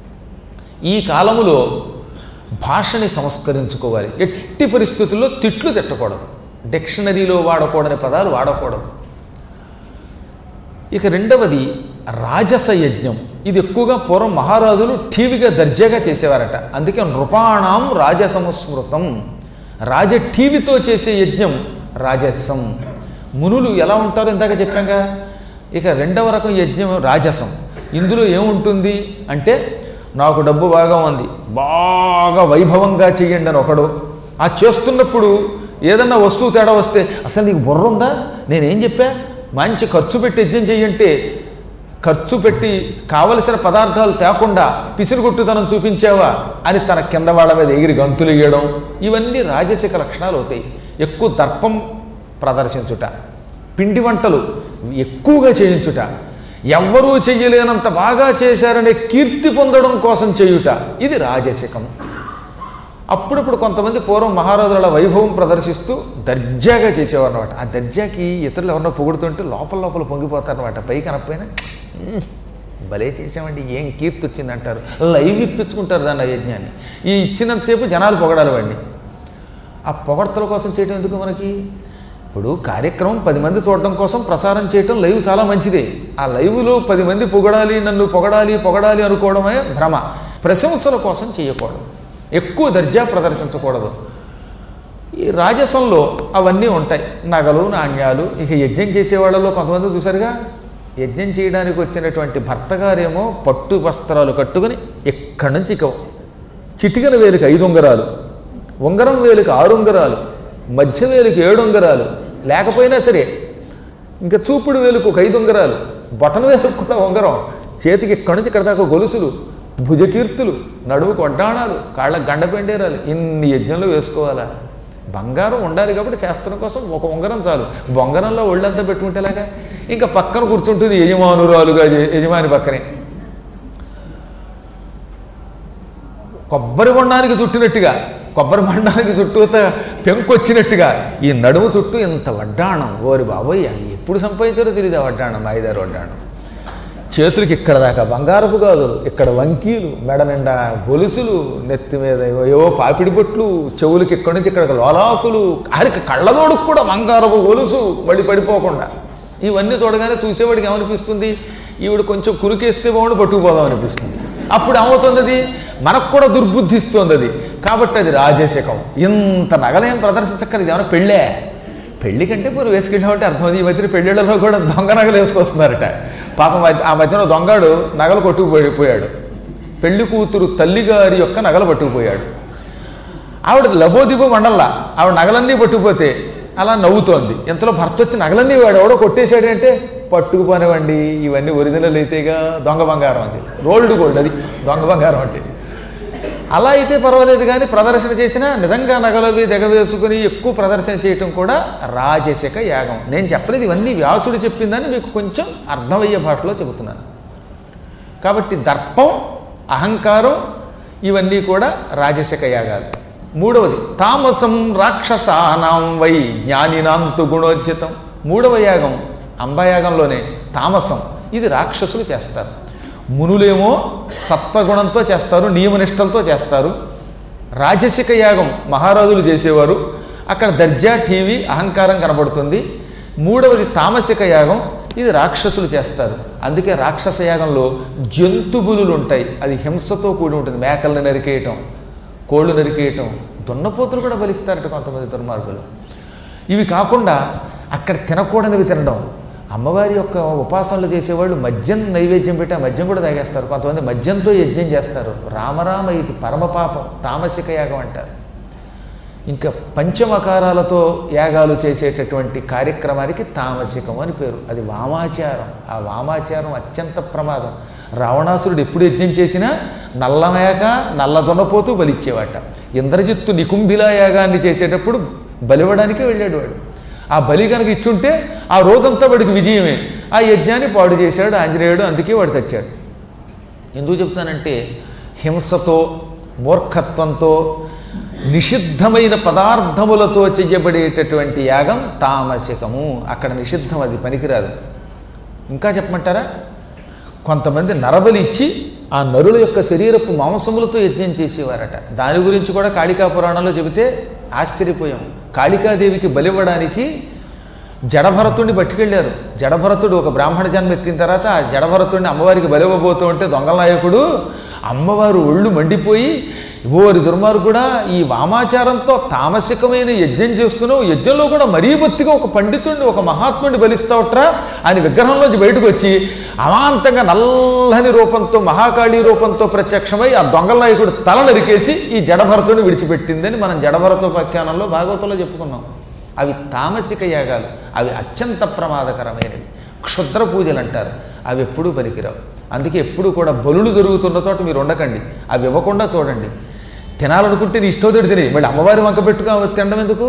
ఈ కాలములో భాషని సంస్కరించుకోవాలి ఎట్టి పరిస్థితుల్లో తిట్లు తిట్టకూడదు డిక్షనరీలో వాడకూడని పదాలు వాడకూడదు ఇక రెండవది రాజస యజ్ఞం ఇది ఎక్కువగా పూర్వం మహారాజులు టీవీగా దర్జాగా చేసేవారట అందుకే నృపాణం రాజసంస్మృతం రాజ టీవీతో చేసే యజ్ఞం రాజసం మునులు ఎలా ఉంటారో ఇందాక చెప్పాగా ఇక రెండవ రకం యజ్ఞం రాజసం ఇందులో ఏముంటుంది అంటే నాకు డబ్బు బాగా ఉంది బాగా వైభవంగా చెయ్యండి అని ఒకడు ఆ చేస్తున్నప్పుడు ఏదన్నా వస్తువు తేడా వస్తే అసలు నీకు బుర్ర ఉందా నేనేం చెప్పా మంచి ఖర్చు పెట్టి యజ్ఞం చెయ్యంటే ఖర్చు పెట్టి కావలసిన పదార్థాలు తేకుండా పిసిరుగొట్టుతనం చూపించావా అని తన కింద వాళ్ళ మీద ఎగిరి గంతులు ఇయ్యడం ఇవన్నీ రాజసిక లక్షణాలు అవుతాయి ఎక్కువ దర్పం ప్రదర్శించుట పిండి వంటలు ఎక్కువగా చేయించుట ఎవ్వరూ చెయ్యలేనంత బాగా చేశారనే కీర్తి పొందడం కోసం చేయుట ఇది రాజసికం అప్పుడప్పుడు కొంతమంది పూర్వం మహారాజుల వైభవం ప్రదర్శిస్తూ దర్జాగా చేసేవారు అనమాట ఆ దర్జాకి ఇతరులు ఎవరన్నా పొగుడుతుంటే లోపల లోపల పొంగిపోతారనమాట పైకి అనకపోయినా "మ్మ్, భలే చేసామండి ఏం కీర్తి వచ్చిందంటారు లైవ్ ఇప్పించుకుంటారు దాన్ని ఆ యజ్ఞాన్ని ఈ ఇచ్చినంతసేపు జనాలు పొగడాలి వాడిని ఆ పొగడ్తల కోసం చేయడం ఎందుకు మనకి ఇప్పుడు కార్యక్రమం పది మంది చూడడం కోసం ప్రసారం చేయటం లైవ్ చాలా మంచిదే ఆ లైవ్లో పది మంది పొగడాలి నన్ను పొగడాలి పొగడాలి అనుకోవడమే భ్రమ ప్రశంసల కోసం చేయకూడదు ఎక్కువ దర్జా ప్రదర్శించకూడదు ఈ రాజసంలో అవన్నీ ఉంటాయి నగలు నాణ్యాలు ఇక యజ్ఞం చేసే వాళ్ళలో కొంతమంది చూసారుగా యజ్ఞం చేయడానికి వచ్చినటువంటి భర్త గారేమో పట్టు వస్త్రాలు కట్టుకుని ఇక్కడి నుంచి ఇక చిటికన వేలుకి ఐదు ఉంగరాలు ఉంగరం వేలుకి ఆరు ఉంగరాలు మధ్య వేలుకి ఏడు ఉంగరాలు లేకపోయినా సరే ఇంకా చూపుడు వేలుకు ఒక ఐదు ఉంగరాలు బొటన వేలుకు కూడా ఉంగరం చేతికి ఇక్కడి నుంచి ఇక్కడ దాకా గొలుసులు భుజకీర్తులు నడుముకు వడ్డాణాలు కాళ్ళకు గండపెండేరాలు ఇన్ని యజ్ఞంలో వేసుకోవాలా బంగారం ఉండాలి కాబట్టి శాస్త్రం కోసం ఒక ఉంగరం చాలు బొంగరంలో ఒళ్ళంతా పెట్టుకుంటేలాగా ఇంకా పక్కన కూర్చుంటుంది యజమానురాలుగా యజ- యజమాని పక్కనే కొబ్బరి బొండానికి చుట్టినట్టుగా కొబ్బరి బొండానికి చుట్టూత పెంకొచ్చినట్టుగా ఈ నడుము చుట్టూ ఇంత వడ్డాణం ఓరి బాబోయ్ అవి ఎప్పుడు సంపాదించారో తెలియదు ఆ వడ్డాణం ఐదారు వడ్డాణం చేతులకి ఇక్కడ దాకా బంగారపు గాజులు ఇక్కడ వంకీలు మెడ నిండా గొలుసులు నెత్తి మీద ఏవో- ఏవో పాపిడి బొట్లు చెవులకి ఇక్కడి నుంచి ఇక్కడ లోలాకులు ఆడికి కళ్ళదోడుకు కూడా బంగారపు గొలుసు మళ్ళీ పడిపోకుండా ఇవన్నీ చూడగానే చూసేవాడికి ఏమనిపిస్తుంది ఈవిడ కొంచెం కురికేస్తే బాగుండి పట్టుకుపోదాం అనిపిస్తుంది అప్పుడు ఏమవుతుంది అది మనకు కూడా దుర్బుద్ధిస్తోంది అది కాబట్టి అది రాజశకం ఇంత నగలేం ప్రదర్శించక్కర్లేదు ఏమైనా పెళ్ళే పెళ్లి కంటే పూర్వం వేసుకెళ్ళామంటే అర్థమైంది ఈ మధ్యన పెళ్ళిళ్ళలో కూడా దొంగ నగలు వేసుకొస్తున్నారట పాపం ఆ మధ్యన దొంగడు నగలు కొట్టుకుపోయిపోయాడు పెళ్లి కూతురు తల్లిగారి యొక్క నగలు పట్టుకుపోయాడు ఆవిడ లబోదిబో మండల్లా ఆవిడ నగలన్నీ పట్టుకుపోతే అలా నవ్వుతోంది ఇంతలో భర్త వచ్చి నగలన్నీ వాడు ఎవడో కొట్టేశాడంటే పట్టుకుపోనివ్వండి ఇవన్నీ ఒరిజినల్ అయితేగా దొంగ బంగారం అది రోల్డ్ గోల్డ్ అది దొంగ బంగారం అంటే అలా అయితే పర్వాలేదు కానీ ప్రదర్శన చేసినా నిజంగా నగలవి దిగవేసుకుని ఎక్కువ ప్రదర్శన చేయటం కూడా రాజసిక యాగం నేను చెప్పలేదు ఇవన్నీ వ్యాసుడు చెప్పిందని మీకు కొంచెం అర్థమయ్యే భాషలో చెబుతున్నాను కాబట్టి దర్పం అహంకారం ఇవన్నీ కూడా రాజసిక యాగాలు మూడవది తామసం రాక్షసానాం వై జ్ఞానినాంతు గుణోచితం మూడవ యాగం అంబయాగంలోనే తామసం ఇది రాక్షసులు చేస్తారు మునులేమో సత్వగుణంతో చేస్తారు నియమనిష్టలతో చేస్తారు రాజసిక యాగం మహారాజులు చేసేవారు అక్కడ దర్జా టీవీ అహంకారం కనబడుతుంది మూడవది తామసిక యాగం ఇది రాక్షసులు చేస్తారు అందుకే రాక్షస యాగంలో జంతువులు ఉంటాయి అది హింసతో కూడి ఉంటుంది మేకల్ని నరికేయటం కోళ్ళు నరికేయటం దున్నపోతులు కూడా బలిస్తారట కొంతమంది దుర్మార్గులు ఇవి కాకుండా అక్కడ తినకూడనివి తినడం అమ్మవారి యొక్క ఉపాసనలు చేసేవాళ్ళు మద్యం నైవేద్యం పెట్టి ఆ మద్యం కూడా తాగేస్తారు కొంతమంది మద్యంతో యజ్ఞం చేస్తారు రామరామ ఇది పరమపాపం తామసిక యాగం అంటారు ఇంకా పంచమకారాలతో యాగాలు చేసేటటువంటి కార్యక్రమానికి తామసికం అని పేరు అది వామాచారం ఆ వామాచారం అత్యంత ప్రమాదం రావణాసురుడు ఎప్పుడు యజ్ఞం చేసినా నల్లమేక నల్ల దొన్నపోతూ బలిచ్చేవాట ఇంద్రజిత్తు నికుంభిలా యాగాన్ని చేసేటప్పుడు బలివ్వడానికే వెళ్ళాడు వాడు ఆ బలి కనుక ఇచ్చుంటే ఆ రోజంతా వాడికి విజయమే ఆ యజ్ఞాన్ని పాడు చేశాడు ఆంజనేయుడు అందుకే వాడు చచ్చాడు ఎందుకు చెప్తానంటే హింసతో మూర్ఖత్వంతో నిషిద్ధమైన పదార్థములతో చెయ్యబడేటటువంటి యాగం తామసికము అక్కడ నిషిద్ధం అది పనికిరాదు ఇంకా చెప్పమంటారా కొంతమంది నరబలి ఇచ్చి ఆ నరుల యొక్క శరీరపు మాంసములతో యజ్ఞం చేసేవారట దాని గురించి కూడా కాళికా పురాణంలో చెబితే ఆశ్చర్యపోయాం కాళికాదేవికి బలివ్వడానికి జడభరతుడిని పట్టుకెళ్ళారు జడభరతుడు ఒక బ్రాహ్మణ జన్మ ఎత్తిన తర్వాత ఆ జడభరతుడిని అమ్మవారికి బలివ్వబోతూ ఉంటే దొంగల నాయకుడు అమ్మవారు ఒళ్ళు మండిపోయి ఓరి దుర్మార్గుడా ఈ వామాచారంతో తామసికమైన యజ్ఞం చేస్తున్నావు యజ్ఞంలో కూడా మరీ బొత్తిగా ఒక పండితుడిని ఒక మహాత్ముడిని బలిస్తావుట్రా అని విగ్రహంలోంచి బయటకు వచ్చి అమాంతంగా నల్లని రూపంతో మహాకాళీ రూపంతో ప్రత్యక్షమై ఆ దొంగల నాయకుడు తల నరికేసి ఈ జడభరతుడిని విడిచిపెట్టిందని మనం జడభరతోపాఖ్యానంలో భాగవతంలో చెప్పుకున్నాం అవి తామసిక యాగాలు అవి అత్యంత ప్రమాదకరమైనవి క్షుద్ర పూజలు అంటారు అవి ఎప్పుడూ పనికిరావు అందుకే ఎప్పుడు కూడా బలులు జరుగుతున్న చోట మీరు ఉండకండి అవి ఇవ్వకుండా చూడండి తినాలనుకుంటే నీ ఇష్టోదడి తిని మళ్ళీ అమ్మవారి వంక పెట్టుగా తినడం ఎందుకు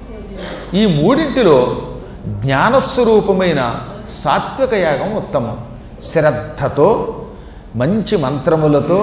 ఈ మూడింటిలో జ్ఞానస్వరూపమైన సాత్విక యాగం ఉత్తమం శ్రద్ధతో మంచి మంత్రములతో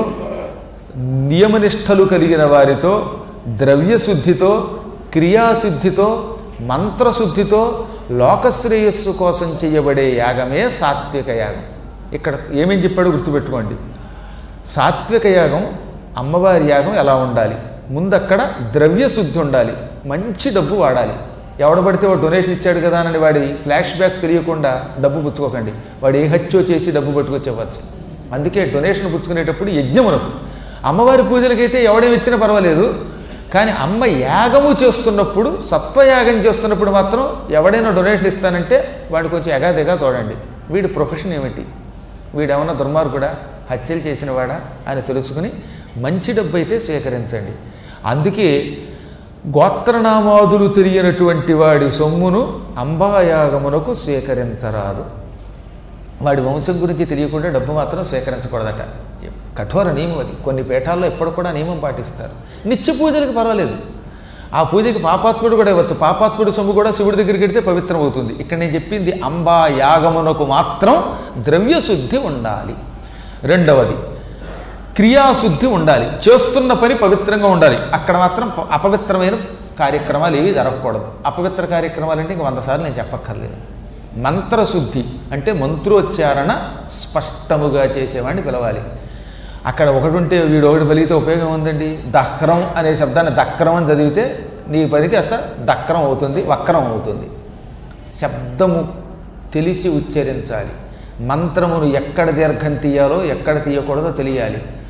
నియమనిష్టలు కలిగిన వారితో ద్రవ్యశుద్ధితో క్రియాశుద్ధితో మంత్రశుద్ధితో లోకశ్రేయస్సు కోసం చేయబడే యాగమే సాత్విక యాగం ఇక్కడ ఏమేం చెప్పాడో గుర్తుపెట్టుకోండి సాత్విక యాగం అమ్మవారి యాగం ఎలా ఉండాలి ముందు అక్కడ ద్రవ్యశుద్ధి ఉండాలి మంచి డబ్బు వాడాలి ఎవడ పడితే వాడు డొనేషన్ ఇచ్చాడు కదా అని వాడి ఫ్లాష్ బ్యాక్ తెలియకుండా డబ్బు పుచ్చుకోకండి వాడు ఏ హత్యో చేసి డబ్బు పట్టుకొచ్చేవచ్చు అందుకే డొనేషన్ పుచ్చుకునేటప్పుడు యజ్ఞమునకు అమ్మవారి పూజలకైతే ఎవడేమి ఇచ్చినా పర్వాలేదు కానీ అమ్మ యాగము చేస్తున్నప్పుడు సత్వయాగం చేస్తున్నప్పుడు మాత్రం ఎవడైనా డొనేషన్ ఇస్తానంటే వాడు కొంచెం ఎగాదిగా చూడండి వీడి ప్రొఫెషన్ ఏమిటి వీడేమన్నా దుర్మార్గుడా హత్యలు చేసినవాడా అని తెలుసుకుని మంచి డబ్బు అయితే సేకరించండి అందుకే గోత్రనామాదులు తెలియనటువంటి వాడి సొమ్మును అంబాయాగమునకు స్వీకరించరాదు వాడి వంశం గురించి తెలియకుండా డబ్బు మాత్రం స్వీకరించకూడదట కఠోర నియమం అది కొన్ని పీఠాల్లో ఎప్పుడు కూడా నియమం పాటిస్తారు నిత్య పూజలకు పర్వాలేదు ఆ పూజకి పాపాత్ముడు కూడా ఇవ్వచ్చు పాపాత్ముడు సొమ్ము కూడా శివుడి దగ్గరికి వెడితే పవిత్రం అవుతుంది ఇక్కడ నేను చెప్పింది అంబా యాగమునకు మాత్రం ద్రవ్యశుద్ధి ఉండాలి రెండవది క్రియాశుద్ధి ఉండాలి చేస్తున్న పని పవిత్రంగా ఉండాలి అక్కడ మాత్రం ప- అపవిత్రమైన కార్యక్రమాలు ఏవి జరగకూడదు అపవిత్ర కార్యక్రమాలు అంటే ఇంక వంద సార్లు నేను చెప్పక్కర్లేదు మంత్రశుద్ధి అంటే మంత్రోచ్చారణ స్పష్టముగా చేసేవాడిని పిలవాలి అక్కడ ఒకటి ఉంటే వీడు ఒకటి పలిగితే ఉపయోగం ఉందండి దక్రం అనే శబ్దాన్ని దక్రం అని చదివితే నీ పనికి అస్త దక్రం అవుతుంది వక్రం అవుతుంది శబ్దము తెలిసి ఉచ్చరించాలి మంత్రమును ఎక్కడ దీర్ఘం తీయాలో ఎక్కడ తీయకూడదో తెలియాలి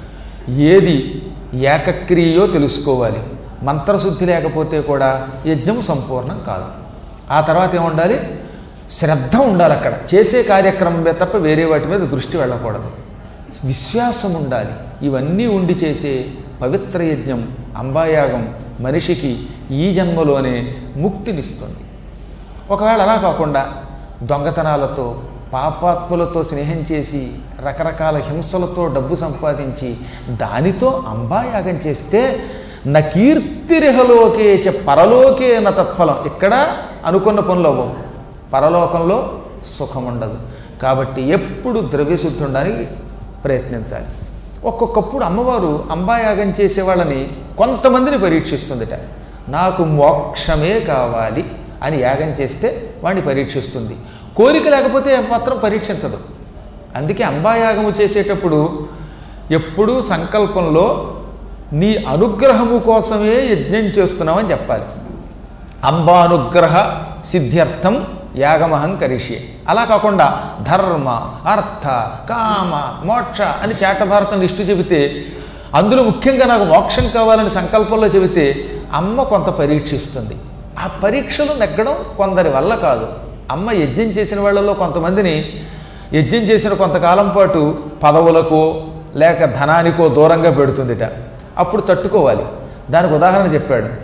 ఏది ఏకక్రియో తెలుసుకోవాలి మంత్రశుద్ధి లేకపోతే కూడా యజ్ఞం సంపూర్ణం కాదు ఆ తర్వాత ఏముండాలి శ్రద్ధ ఉండాలి అక్కడ చేసే కార్యక్రమం మీద తప్ప వేరే వాటి మీద దృష్టి వెళ్ళకూడదు విశ్వాసం ఉండాలి ఇవన్నీ ఉండి చేసే పవిత్ర యజ్ఞం అంబాయాగం మనిషికి ఈ జన్మలోనే ముక్తినిస్తుంది ఒకవేళ అలా కాకుండా దొంగతనాలతో పాపాత్ములతో స్నేహం చేసి రకరకాల హింసలతో డబ్బు సంపాదించి దానితో అంబాయాగం చేస్తే న కీర్తిరిహలోకే చ పరలోకే న తత్ఫలం ఇక్కడ అనుకున్న పనులు అవ్వవు పరలోకంలో సుఖం ఉండదు కాబట్టి ఎప్పుడు ద్రవ్యశుద్ధి ఉండడానికి ప్రయత్నించాలి ఒక్కొక్కప్పుడు అమ్మవారు అంబాయాగం చేసే వాళ్ళని కొంతమందిని పరీక్షిస్తుందిట నాకు మోక్షమే కావాలి అని యాగం చేస్తే వాడిని పరీక్షిస్తుంది కోరిక లేకపోతే మాత్రం పరీక్షించదు అందుకే అంబాయాగము చేసేటప్పుడు ఎప్పుడూ సంకల్పంలో నీ అనుగ్రహము కోసమే యజ్ఞం చేస్తున్నామని చెప్పాలి అంబానుగ్రహ సిద్ధ్యర్థం యాగమహం కరిష్యే అలా కాకుండా ధర్మ అర్థ కామ మోక్ష అని చేటభారతం లిస్టు చెబితే అందులో ముఖ్యంగా నాకు మోక్షం కావాలని సంకల్పంలో చెబితే అమ్మ కొంత పరీక్షిస్తుంది ఆ పరీక్షలు నెగ్గడం కొందరి వల్ల కాదు అమ్మ యజ్ఞం చేసిన వాళ్ళలో కొంతమందిని యజ్ఞం చేసిన కొంతకాలం పాటు పదవులకో లేక ధనానికో దూరంగా పెడుతుందిట అప్పుడు తట్టుకోవాలి దానికి ఉదాహరణ చెప్పాడు